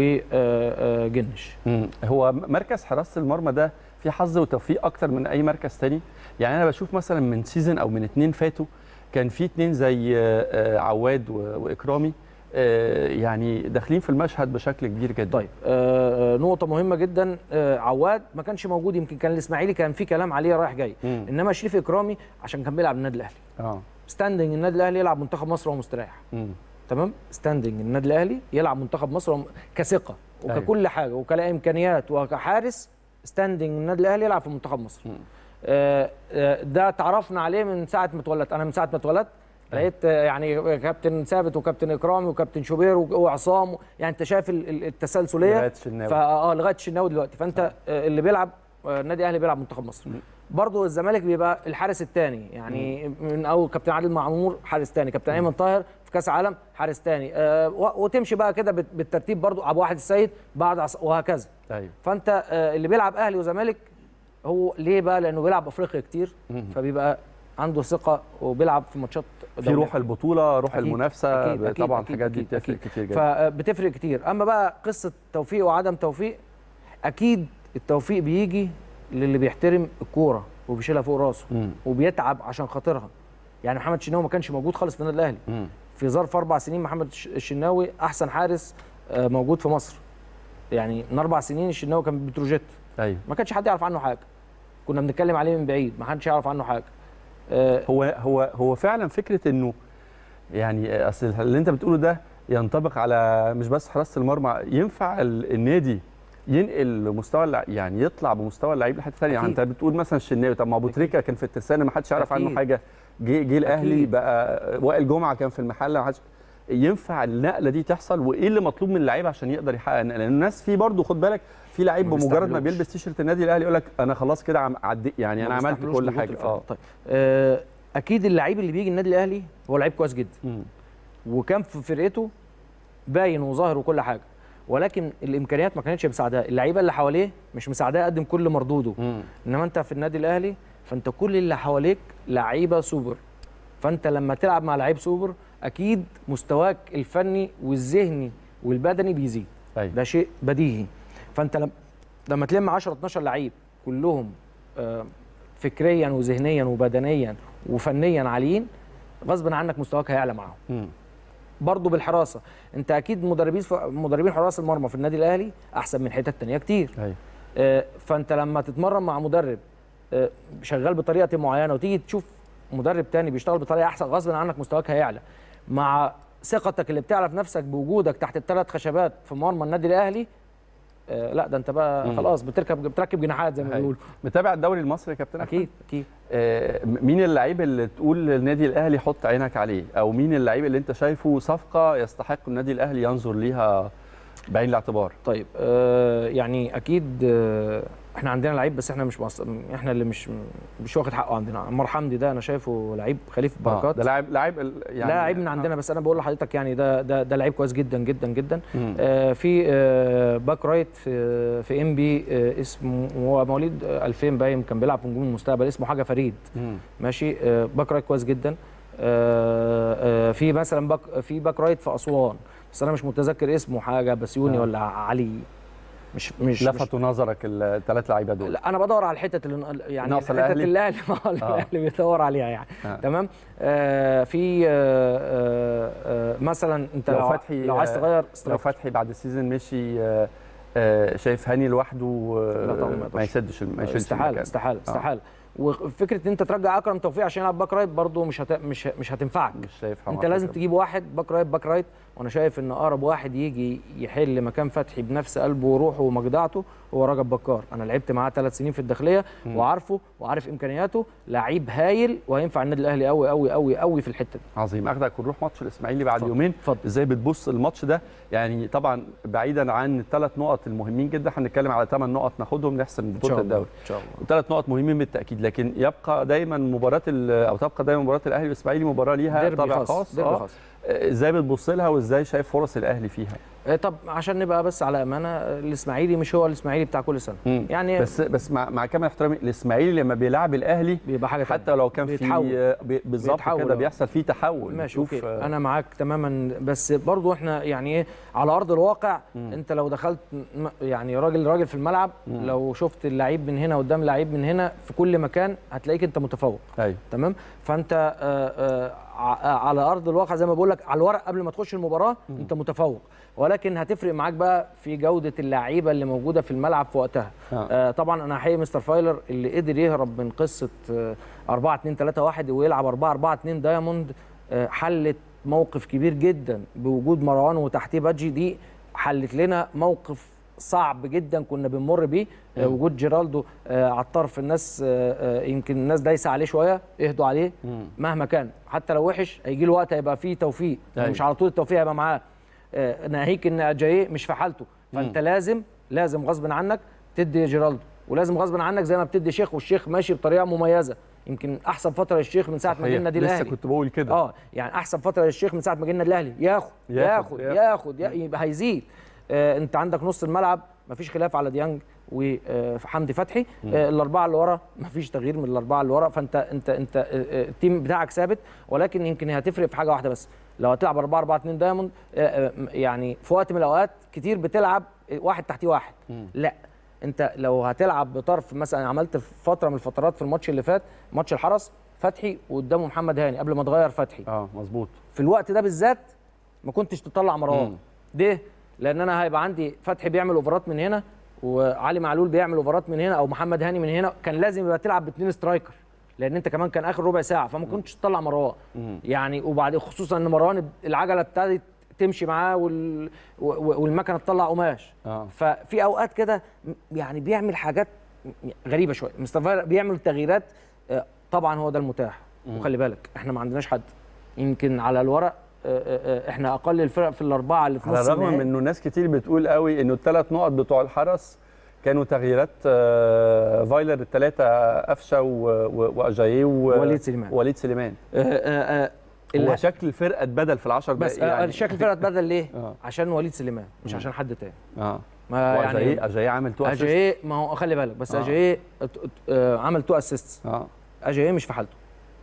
وجنش مم. هو مركز حراسه المرمى ده في حظ وتوفيق اكتر من اي مركز تاني يعني انا بشوف مثلا من سيزون او من اتنين فاتوا كان في اتنين زي آه، آه، عواد و- واكرامي آه، يعني داخلين في المشهد بشكل كبير جدا طيب آه، آه، نقطه مهمه جدا آه، عواد ما كانش موجود يمكن كان الاسماعيلي كان في كلام عليه رايح جاي مم. انما شريف اكرامي عشان كان بيلعب النادي الاهلي اه ستاندنج النادي الاهلي يلعب منتخب مصر وهو مستريح مم. تمام ستاندنج النادي الاهلي يلعب منتخب مصر وم- كثقه أيوة. وككل حاجه وكامكانيات وكحارس ستاندنج النادي الاهلي يلعب في منتخب مصر مم. آه، آه، ده تعرفنا عليه من ساعه ما اتولدت انا من ساعه ما اتولدت لقيت آه، يعني كابتن ثابت وكابتن اكرامي وكابتن شوبير و- وعصام يعني انت شايف ال- ال- التسلسليه لغاية الشناوي. فاه لغايه الشناوي دلوقتي فانت آه، اللي بيلعب آه، النادي الاهلي بيلعب منتخب مصر برضه الزمالك بيبقى الحارس الثاني يعني من اول كابتن عادل معمور حارس ثاني كابتن ايمن طاهر في كاس عالم حارس ثاني آه و- وتمشي بقى كده بت- بالترتيب برضه ابو واحد السيد بعد عص- وهكذا ايوه فانت آه اللي بيلعب اهلي وزمالك هو ليه بقى لانه بيلعب افريقيا كتير مم. فبيبقى عنده ثقه وبيلعب في ماتشات في دولية. روح البطوله روح أكيد، المنافسه أكيد، أكيد، طبعا أكيد، الحاجات دي أكيد، بتفرق أكيد. كتير جدا فبتفرق كتير اما بقى قصه توفيق وعدم توفيق اكيد التوفيق بيجي للي بيحترم الكوره وبيشيلها فوق راسه مم. وبيتعب عشان خاطرها يعني محمد الشناوي ما كانش موجود خالص في النادي الاهلي مم. في ظرف اربع سنين محمد الش- الشناوي احسن حارس آه، موجود في مصر يعني من اربع سنين الشناوي كان بتروجيت ايوه ما كانش حد يعرف عنه حاجه كنا بنتكلم عليه من بعيد ما حدش يعرف عنه حاجه آه، هو هو هو فعلا فكره انه يعني اصل اللي انت بتقوله ده ينطبق على مش بس حراسه المرمى ينفع ال- النادي ينقل مستوى اللع... يعني يطلع بمستوى اللعيب لحته ثانيه يعني أكيد. انت بتقول مثلا الشناوي طب ما ابو تريكه كان في الترسانه ما حدش يعرف عنه أكيد. حاجه جه جه الاهلي أكيد. بقى وائل جمعه كان في المحله ما حدش ينفع النقله دي تحصل وايه اللي مطلوب من اللعيب عشان يقدر يحقق النقله لان الناس في برضه خد بالك في لعيب ما بمجرد ما بيستحملوش. بيلبس تيشيرت النادي الاهلي يقول لك انا خلاص كده عم- عدي يعني انا ما عملت بيستحملوش كل ضغوط حاجه الفرق. اه طيب آه، اكيد اللعيب اللي بيجي النادي الاهلي هو لعيب كويس جدا مم. وكان في فرقته باين وظاهر وكل حاجه ولكن الامكانيات ما كانتش مساعداه اللعيبه اللي حواليه مش مساعداه يقدم كل مردوده مم. انما انت في النادي الاهلي فانت كل اللي حواليك لعيبه سوبر فانت لما تلعب مع لعيب سوبر اكيد مستواك الفني والذهني والبدني بيزيد أيوة. ده شيء بديهي فانت لما لما تلم 10 12 لعيب كلهم آه، فكريا وذهنيا وبدنيا وفنيا عاليين غصب عنك مستواك هيعلى معاهم مم. برضه بالحراسه انت اكيد مدربين مدربين حراس المرمى في النادي الاهلي احسن من حتت تانية كتير ايوه آه، فانت لما تتمرن مع مدرب آه، شغال بطريقه معينه وتيجي تشوف مدرب تاني بيشتغل بطريقه احسن غصب عنك مستواك هيعلى مع ثقتك اللي بتعلى في نفسك بوجودك تحت الثلاث خشبات في مرمى النادي الاهلي آه، لا ده انت بقى مم. خلاص بتركب بتركب جناحات زي ما أيوة. بيقولوا متابع الدوري المصري يا كابتن أحمد؟ اكيد اكيد آه، مين اللعيب اللي تقول للنادي الاهلي حط عينك عليه او مين اللعيب اللي انت شايفه صفقه يستحق النادي الاهلي ينظر ليها بعين الاعتبار طيب آه يعني اكيد آه احنا عندنا لعيب بس احنا مش مص... احنا اللي مش مش واخد حقه عندنا عمار حمدي ده انا شايفه لعيب خليفه آه، بركات ده لاعب لاعب ال- يعني لا لعيب من عندنا بس انا بقول لحضرتك يعني ده ده ده لعيب كويس جدا جدا جدا مم. آه في آه باك رايت في في ام بي آه اسمه هو مواليد آه، 2000 باين كان بيلعب في نجوم المستقبل اسمه حاجه فريد مم. ماشي آه باك رايت كويس جدا آه آه في مثلا باك في باك رايت في اسوان بس انا مش متذكر اسمه حاجه بسيوني آه. ولا علي مش مش مش لفتوا نظرك الثلاث لعيبه دول لا انا بدور على الحتت اللي يعني ناقصة الحتت الأهلي؟ اللي الاهلي ما الاهلي بيدور عليها يعني آه. تمام آه في آه آه آه مثلا انت لو لو, فتحي- لو عايز تغير لو سترايكر فتحي بعد السيزون مشي آه، آه، شايف هاني لوحده آه، لا طبعاً ما ما يقدرش. يسدش ما يشيلش استحاله المكان. استحاله آه. استحاله وفكره ان انت ترجع اكرم توفيق عشان يلعب باك رايت برضه مش هت... مش مش هتنفعك مش شايف انت لازم تجيب واحد باك رايت باك رايت وانا شايف ان اقرب واحد يجي يحل مكان فتحي بنفس قلبه وروحه ومجدعته هو رجب بكار انا لعبت معاه ثلاث سنين في الداخليه وعارفه وعارف امكانياته لعيب هايل وهينفع النادي الاهلي قوي قوي قوي قوي في الحته دي عظيم اخدك ونروح ماتش الاسماعيلي بعد اتفضل. يومين اتفضل. ازاي بتبص الماتش ده يعني طبعا بعيدا عن الثلاث نقط المهمين جدا هنتكلم على ثمان نقط ناخدهم نحسم ان بطوله شاء الله الدوري ان شاء الله وثلاث نقط مهمين بالتاكيد لكن يبقى دايما مباراه ال- او تبقى دايما مباراه الاهلي والاسماعيلي مباراه ليها ديربي طابع خاص خاص ديربي آه. خاص آه، ازاي بتبص لها وازاي شايف فرص الاهلي فيها آه، طب عشان نبقى بس على امانه آه، الاسماعيلي مش هو الاسماعيلي بتاع كل سنه مم. يعني بس بس مع, مع كامل احترامي الاسماعيلي لما بيلعب الاهلي بيبقى حاجه حتى تانية. لو كان في بيتحول. آه، بي- بالظبط بيتحول، كده آه. بيحصل فيه تحول ماشي بتشوف، اوكي آه، انا معاك تماما بس برضو احنا يعني ايه على ارض الواقع مم. انت لو دخلت م- يعني راجل راجل في الملعب مم. لو شفت اللعيب من هنا قدام لعيب من هنا في كل مكان هتلاقيك انت متفوق ايوه تمام فانت آه، آه، ع- على ارض الواقع زي ما بقول لك على الورق قبل ما تخش المباراه انت متفوق ولكن هتفرق معاك بقى في جوده اللعيبه اللي موجوده في الملعب في وقتها آه. آه طبعا انا احيي مستر فايلر اللي قدر يهرب من قصه آه 4 2 3 1 ويلعب 4 4 2 دايموند آه حلت موقف كبير جدا بوجود مروان وتحتيه بادجي دي حلت لنا موقف صعب جدا كنا بنمر بيه آه وجود جيرالدو آه على الطرف الناس آه آه يمكن الناس دايسه عليه شويه اهدوا عليه مم. مهما كان حتى لو وحش هيجي له وقت هيبقى فيه توفيق أيوة. مش على طول التوفيق هيبقى معاه آه، ناهيك ان اجاييه مش في حالته فانت لازم لازم غصب عنك تدي جيرالدو ولازم غصب عنك زي ما بتدي شيخ والشيخ ماشي بطريقه مميزه يمكن احسن فتره للشيخ من ساعه ما جه صحيح. النادي لسه الاهلي كنت بقول كده اه يعني احسن فتره للشيخ من ساعه ما جه النادي الاهلي ياخد ياخد، ياخد ياخد. ياخد, ياخد يبقى هيزيد آه انت عندك نص الملعب مفيش خلاف على ديانج وحمدي فتحي آه الاربعه اللي ورا مفيش تغيير من الاربعه اللي ورا فانت انت انت آه، آه، التيم بتاعك ثابت ولكن يمكن هتفرق في حاجه واحده بس لو هتلعب 4 4 2 دايموند آه، آه، يعني في وقت من الاوقات كتير بتلعب واحد تحتيه واحد لا انت لو هتلعب بطرف مثلا عملت في فتره من الفترات في الماتش اللي فات ماتش الحرس فتحي وقدامه محمد هاني قبل ما تغير فتحي اه مظبوط في الوقت ده بالذات ما كنتش تطلع مروان مم. ليه؟ لان انا هيبقى عندي فتحي بيعمل اوفرات من هنا وعلي معلول بيعمل اوفرات من هنا او محمد هاني من هنا كان لازم يبقى تلعب باثنين سترايكر لان انت كمان كان اخر ربع ساعه فما كنتش تطلع مروان يعني وبعد خصوصا ان مروان العجله ابتدت تمشي معاه وال... و- والمكنه تطلع قماش آه. ففي اوقات كده م- يعني بيعمل حاجات غريبه شويه مصطفى بيعمل تغييرات آه، طبعا هو ده المتاح وخلي بالك احنا ما عندناش حد يمكن على الورق آه، آه، آه، احنا اقل الفرق في الاربعه اللي في على نص الرغم النهائي. من انه ناس كتير بتقول قوي انه الثلاث نقط بتوع الحرس كانوا تغييرات آه، فايلر الثلاثه قفشه و- و- واجاييه و- ووليد سليمان. ووليد سليمان آه، آه، آه، هو اللي- شكل الفرقه اتبدل في العشر بس دقائق يعني شكل الفرقه اتبدل ليه؟ آه. عشان وليد سليمان مش عشان حد تاني اه ما واجاييه يعني اجاييه عامل تو اسيست اجاييه ما هو خلي بالك بس آه. اجاييه ات- ات- آه، عمل تو اسيست اه اجاييه مش في حالته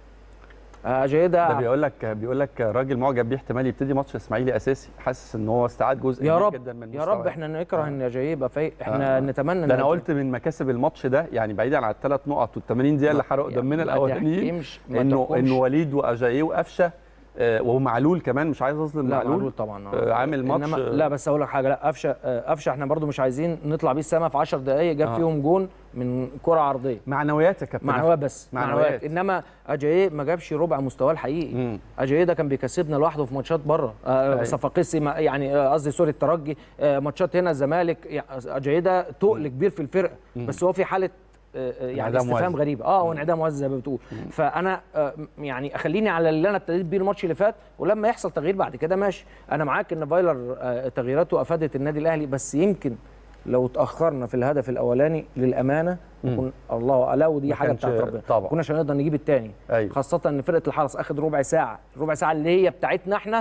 آه، اجاييه ده ده بيقول لك بيقول لك راجل معجب بيه احتمال يبتدي ماتش اسماعيلي اساسي حاسس ان هو استعاد جزء يا كبير رب جدا من يا مستواه. رب احنا نكره ان اجاييه يبقى فايق احنا آه. نتمنى ده انا إن- قلت من مكاسب الماتش ده يعني بعيدا عن الثلاث نقط وال 80 دقيقه اللي حرقوا يعني دمنا ما الاولانيين تحكمش- ما انه تحكمش. انه وليد واجاييه وقفشه آه، ومعلول كمان مش عايز اظلم لا معلول معلول طبعا آه، عامل ماتش إنما آه، لا بس اقول لك حاجه لا قفشه آه، قفشه احنا برضو مش عايزين نطلع بيه السما في 10 دقائق جاب آه. فيهم جون من كره عرضيه معنويات يا كابتن معنويات بس معنويات. معنويات انما اجاييه ما جابش ربع مستواه الحقيقي مم. اجاييه ده كان بيكسبنا لوحده في ماتشات بره آه أيوة. صفاقسي ما- يعني آه، قصدي سوري الترجي آه ماتشات هنا الزمالك يعني اجاييه ده تقل كبير في الفرقه بس هو في حاله آه، آه، يعني انعدام استفهام وزن. غريب اه وانعدام وزن زي ما بتقول فانا آه، يعني اخليني على اللي انا ابتديت بيه الماتش اللي فات ولما يحصل تغيير بعد كده ماشي انا معاك ان فايلر آه، تغييراته افادت النادي الاهلي بس يمكن لو تاخرنا في الهدف الاولاني للامانه نكون الله لا ودي ما حاجه كانش- بتاعت ربنا طبعا. كناش هنقدر نجيب الثاني أيوة. خاصه ان فرقه الحرس اخد ربع ساعه ربع ساعه اللي هي بتاعتنا احنا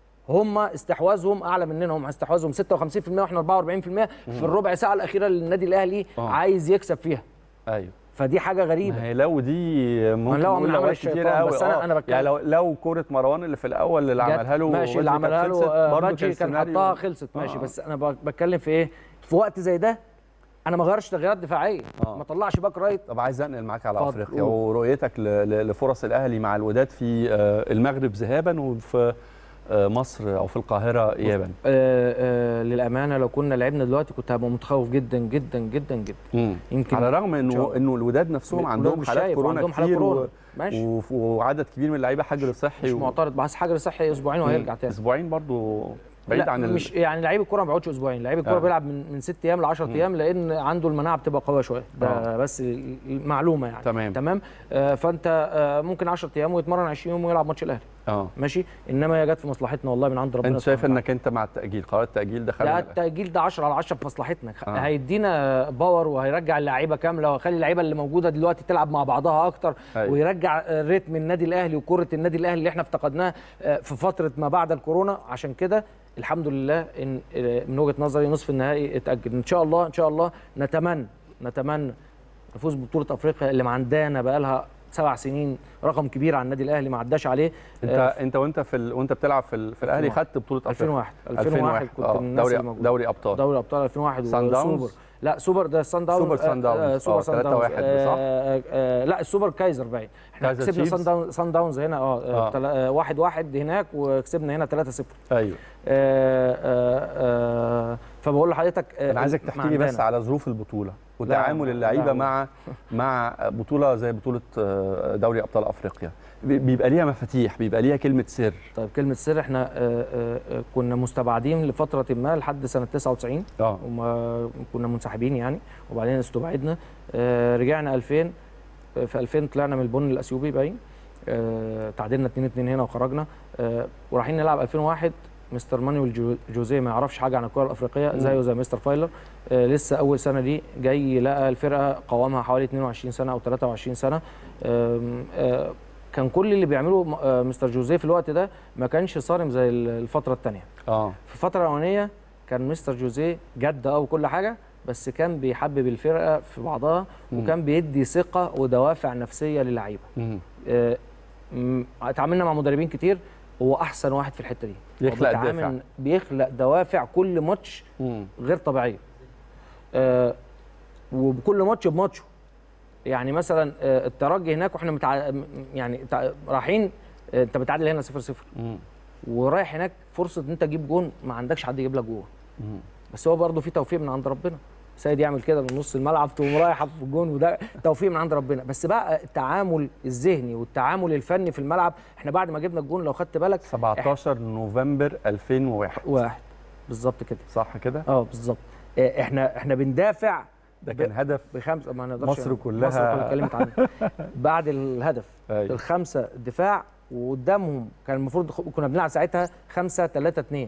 هم استحواذهم اعلى مننا هم استحواذهم 56% واحنا 44% في الربع ساعه الاخيره اللي النادي الاهلي آه. عايز يكسب فيها ايوه فدي حاجه غريبه ما هي لو دي ممكن لو نقول من عمل لوقت الشيطان، كتير قوي بس أنا- آه. أنا بتكلم- يعني لو لو كوره مروان اللي في الاول اللي جت- عملها له ماشي اللي ويزلي عملها كانت له خلصت، آه، برضه بادجي كان السيناريو- حطها خلصت ماشي آه. بس انا ب- بتكلم في ايه في وقت زي ده انا ما غيرش تغييرات دفاعيه آه. ما طلعش باك رايت طب عايز انقل معاك على اتفضل، افريقيا قول. ورؤيتك ل- ل- لفرص الاهلي مع الوداد في آه، المغرب ذهابا وفي آه، مصر او في القاهره ايابا آه آه للامانه لو كنا لعبنا دلوقتي كنت هبقى متخوف جدا جدا جدا جدا مم. يمكن على الرغم إن انه شاء الله. انه الوداد نفسهم الوداد عندهم مش حالات شايف كورونا وعندهم حالات كتير كورونا. و... ماشي. و... وعدد كبير من اللعيبه حجر صحي مش و... معترض بس حجر صحي اسبوعين وهيرجع تاني اسبوعين برضو بعيد لا عن ال... مش يعني لعيب الكوره ما بيقعدش اسبوعين لعيب الكوره آه. آه. بيلعب من من ست ايام ل 10 ايام لان عنده المناعه بتبقى قويه شويه ده آه. آه. بس المعلومه يعني تمام. تمام آه فانت آه ممكن 10 ايام ويتمرن 20 يوم ويلعب ماتش الاهلي اه ماشي انما هي جت في مصلحتنا والله من عند ربنا انت شايف سبحانه انك انت مع التاجيل قرار التاجيل ده وتعالى. خلى ده التاجيل ده 10 على 10 في مصلحتنا آه. آه. هيدينا باور وهيرجع اللعيبه كامله وهيخلي اللعيبه اللي موجوده دلوقتي تلعب مع بعضها اكتر أيوة. ويرجع آه، ريتم النادي الاهلي وكره النادي الاهلي اللي احنا افتقدناها آه، في فتره ما بعد الكورونا عشان كده الحمد لله ان آه، من وجهه نظري نصف النهائي اتاجل ان شاء الله ان شاء الله نتمنى نتمنى نفوز ببطوله افريقيا اللي معندانا بقى لها سبع سنين رقم كبير على النادي الاهلي ما عداش عليه انت آه، انت وانت في ال... وانت بتلعب في, ال... في الاهلي 2001. خدت بطوله افريقيا 2001 2001 كنت آه. من الناس دوري اللي موجودة. دوري ابطال دوري ابطال 2001 سان داونز؟ وسوبر لا سوبر ده سان داونز سوبر سان داونز. آه، آه، سوبر سان 3-1 داونز صح؟ آه، آه، آه، لا السوبر كايزر باين احنا كايزر كسبنا تشيفز؟ سان داونز سان داونز هنا اه, آه. آه. تلا- آه واحد واحد هناك وكسبنا هنا 3 0 ايوه آه آه آه فبقول لحضرتك آه انا عايزك ما تحكي لي بس عندنا. على ظروف البطوله وتعامل اللعيبه لا. مع مع بطوله زي بطوله آه، دوري ابطال افريقيا بي- بيبقى ليها مفاتيح بيبقى ليها كلمه سر طيب كلمه سر احنا آه آه آه، كنا مستبعدين لفتره ما لحد سنه 99 اه وما كنا منسحبين يعني وبعدين استبعدنا آه رجعنا 2000 آه، في 2000 طلعنا من البن الاثيوبي باين آه تعادلنا 2 2 هنا وخرجنا آه ورايحين نلعب 2001 مستر مانويل جو جوزيه ما يعرفش حاجه عن الكره الافريقيه زيه زي مستر فايلر آه لسه اول سنه دي جاي لقى الفرقه قوامها حوالي 22 سنه او 23 سنه آم، آه كان كل اللي بيعمله م- آه، مستر جوزيه في الوقت ده ما كانش صارم زي الفتره الثانيه اه في الفترة الأولانية كان مستر جوزيه جد أو كل حاجة بس كان بيحبب الفرقة في بعضها وكان بيدي ثقة ودوافع نفسية للعيبة مم. آه، م- اتعاملنا مع مدربين كتير هو أحسن واحد في الحتة دي هو يخلق بيتعامل- دافع. بيخلق دوافع كل ماتش مم. غير طبيعية آه، وبكل ماتش بماتشه يعني مثلا آه، الترجي هناك واحنا متع... م- يعني تع- رايحين آه، انت بتعادل هنا 0 0 مم. ورايح هناك فرصه ان انت تجيب جون ما عندكش حد يجيب لك جون مم. بس هو برضه في توفيق من عند ربنا سيد يعمل كده من نص الملعب تقوم رايحه في الجون وده توفيق من عند ربنا بس بقى التعامل الذهني والتعامل الفني في الملعب احنا بعد ما جبنا الجون لو خدت بالك 17 نوفمبر 2001 واحد بالظبط كده صح كده اه بالظبط آه، احنا احنا بندافع ده كان هدف بخمسه ما نقدرش مصر كلها- مصر كلها اتكلمت عنه بعد الهدف أيوة. الخمسه دفاع وقدامهم كان المفروض كنا بنلعب ساعتها 5 3 2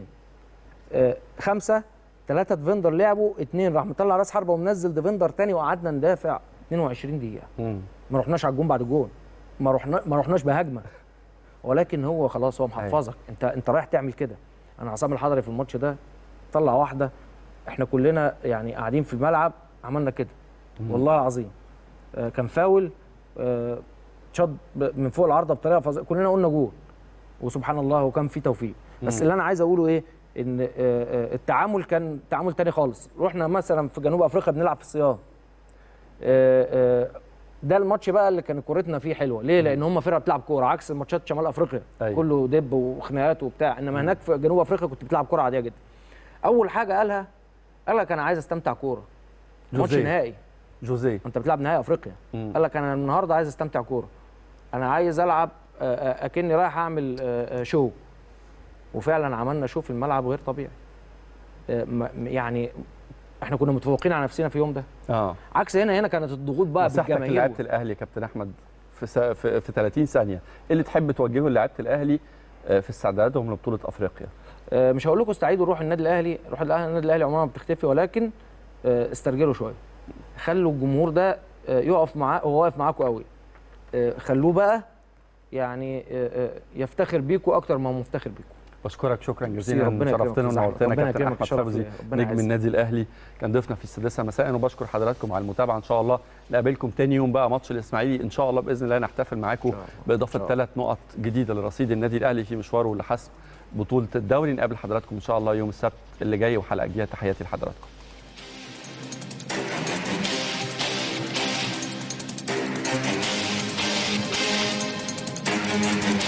خمسه ثلاثه ديفندر لعبوا اثنين راح مطلع راس حربه ومنزل ديفندر تاني وقعدنا ندافع 22 دقيقه مم. ما رحناش على الجون بعد الجون ما رحنا ما رحناش بهجمه ولكن هو خلاص هو محفظك انت انت رايح تعمل كده انا عصام الحضري في الماتش ده طلع واحده احنا كلنا يعني قاعدين في الملعب عملنا كده والله العظيم آه، كان فاول آه، شاط ب- من فوق العارضه بطريقه فظيعه كلنا قلنا جول وسبحان الله وكان في توفيق بس اللي انا عايز اقوله ايه ان آه، آه، التعامل كان تعامل تاني خالص رحنا مثلا في جنوب افريقيا بنلعب في الصيام آه، آه، ده الماتش بقى اللي كان كورتنا فيه حلوه ليه لان هم فرقه بتلعب كوره عكس ماتشات شمال افريقيا أيوة. كله دب وخناقات وبتاع انما هناك في جنوب افريقيا كنت بتلعب كوره عاديه جدا اول حاجه قالها قال لك انا عايز استمتع كوره ماتش جوزيه. نهائي جوزيه انت بتلعب نهائي افريقيا مم. قال لك انا النهارده عايز استمتع كوره انا عايز العب آه، آه، اكني رايح اعمل آه، آه، شو وفعلا عملنا شو في الملعب غير طبيعي آه، ما- يعني احنا كنا متفوقين على نفسنا في اليوم ده اه عكس هنا هنا كانت الضغوط بقى مساحتك بالجماهير لعيبه الاهلي يا كابتن احمد في س... في, في 30 ثانيه ايه اللي تحب توجهه لعيبه الاهلي آه، في استعداداتهم لبطوله افريقيا آه، مش هقول لكم استعيدوا روح النادي الاهلي روح الأهلي- النادي الاهلي عمرها ما بتختفي ولكن آه، استرجلوا شويه خلوا الجمهور ده آه، يقف معاه هو واقف معاكم قوي آه، خلوه بقى يعني آه، آه، يفتخر بيكم اكتر ما هو مفتخر بيكم بشكرك شكرا جزيلا ربنا يكرمك شرفتنا يا زعما. ونورتنا ربنا كابتن يكرمك، احمد شرف فوزي ليا. ربنا نجم يعزك. النادي الاهلي كان ضيفنا في السادسه مساء وبشكر حضراتكم على المتابعه ان شاء الله نقابلكم تاني يوم بقى ماتش الاسماعيلي ان شاء الله باذن الله نحتفل معاكم باضافه ثلاث نقط جديده لرصيد النادي الاهلي في مشواره لحسم بطوله الدوري نقابل حضراتكم ان شاء الله يوم السبت اللي جاي وحلقه جديده تحياتي لحضراتكم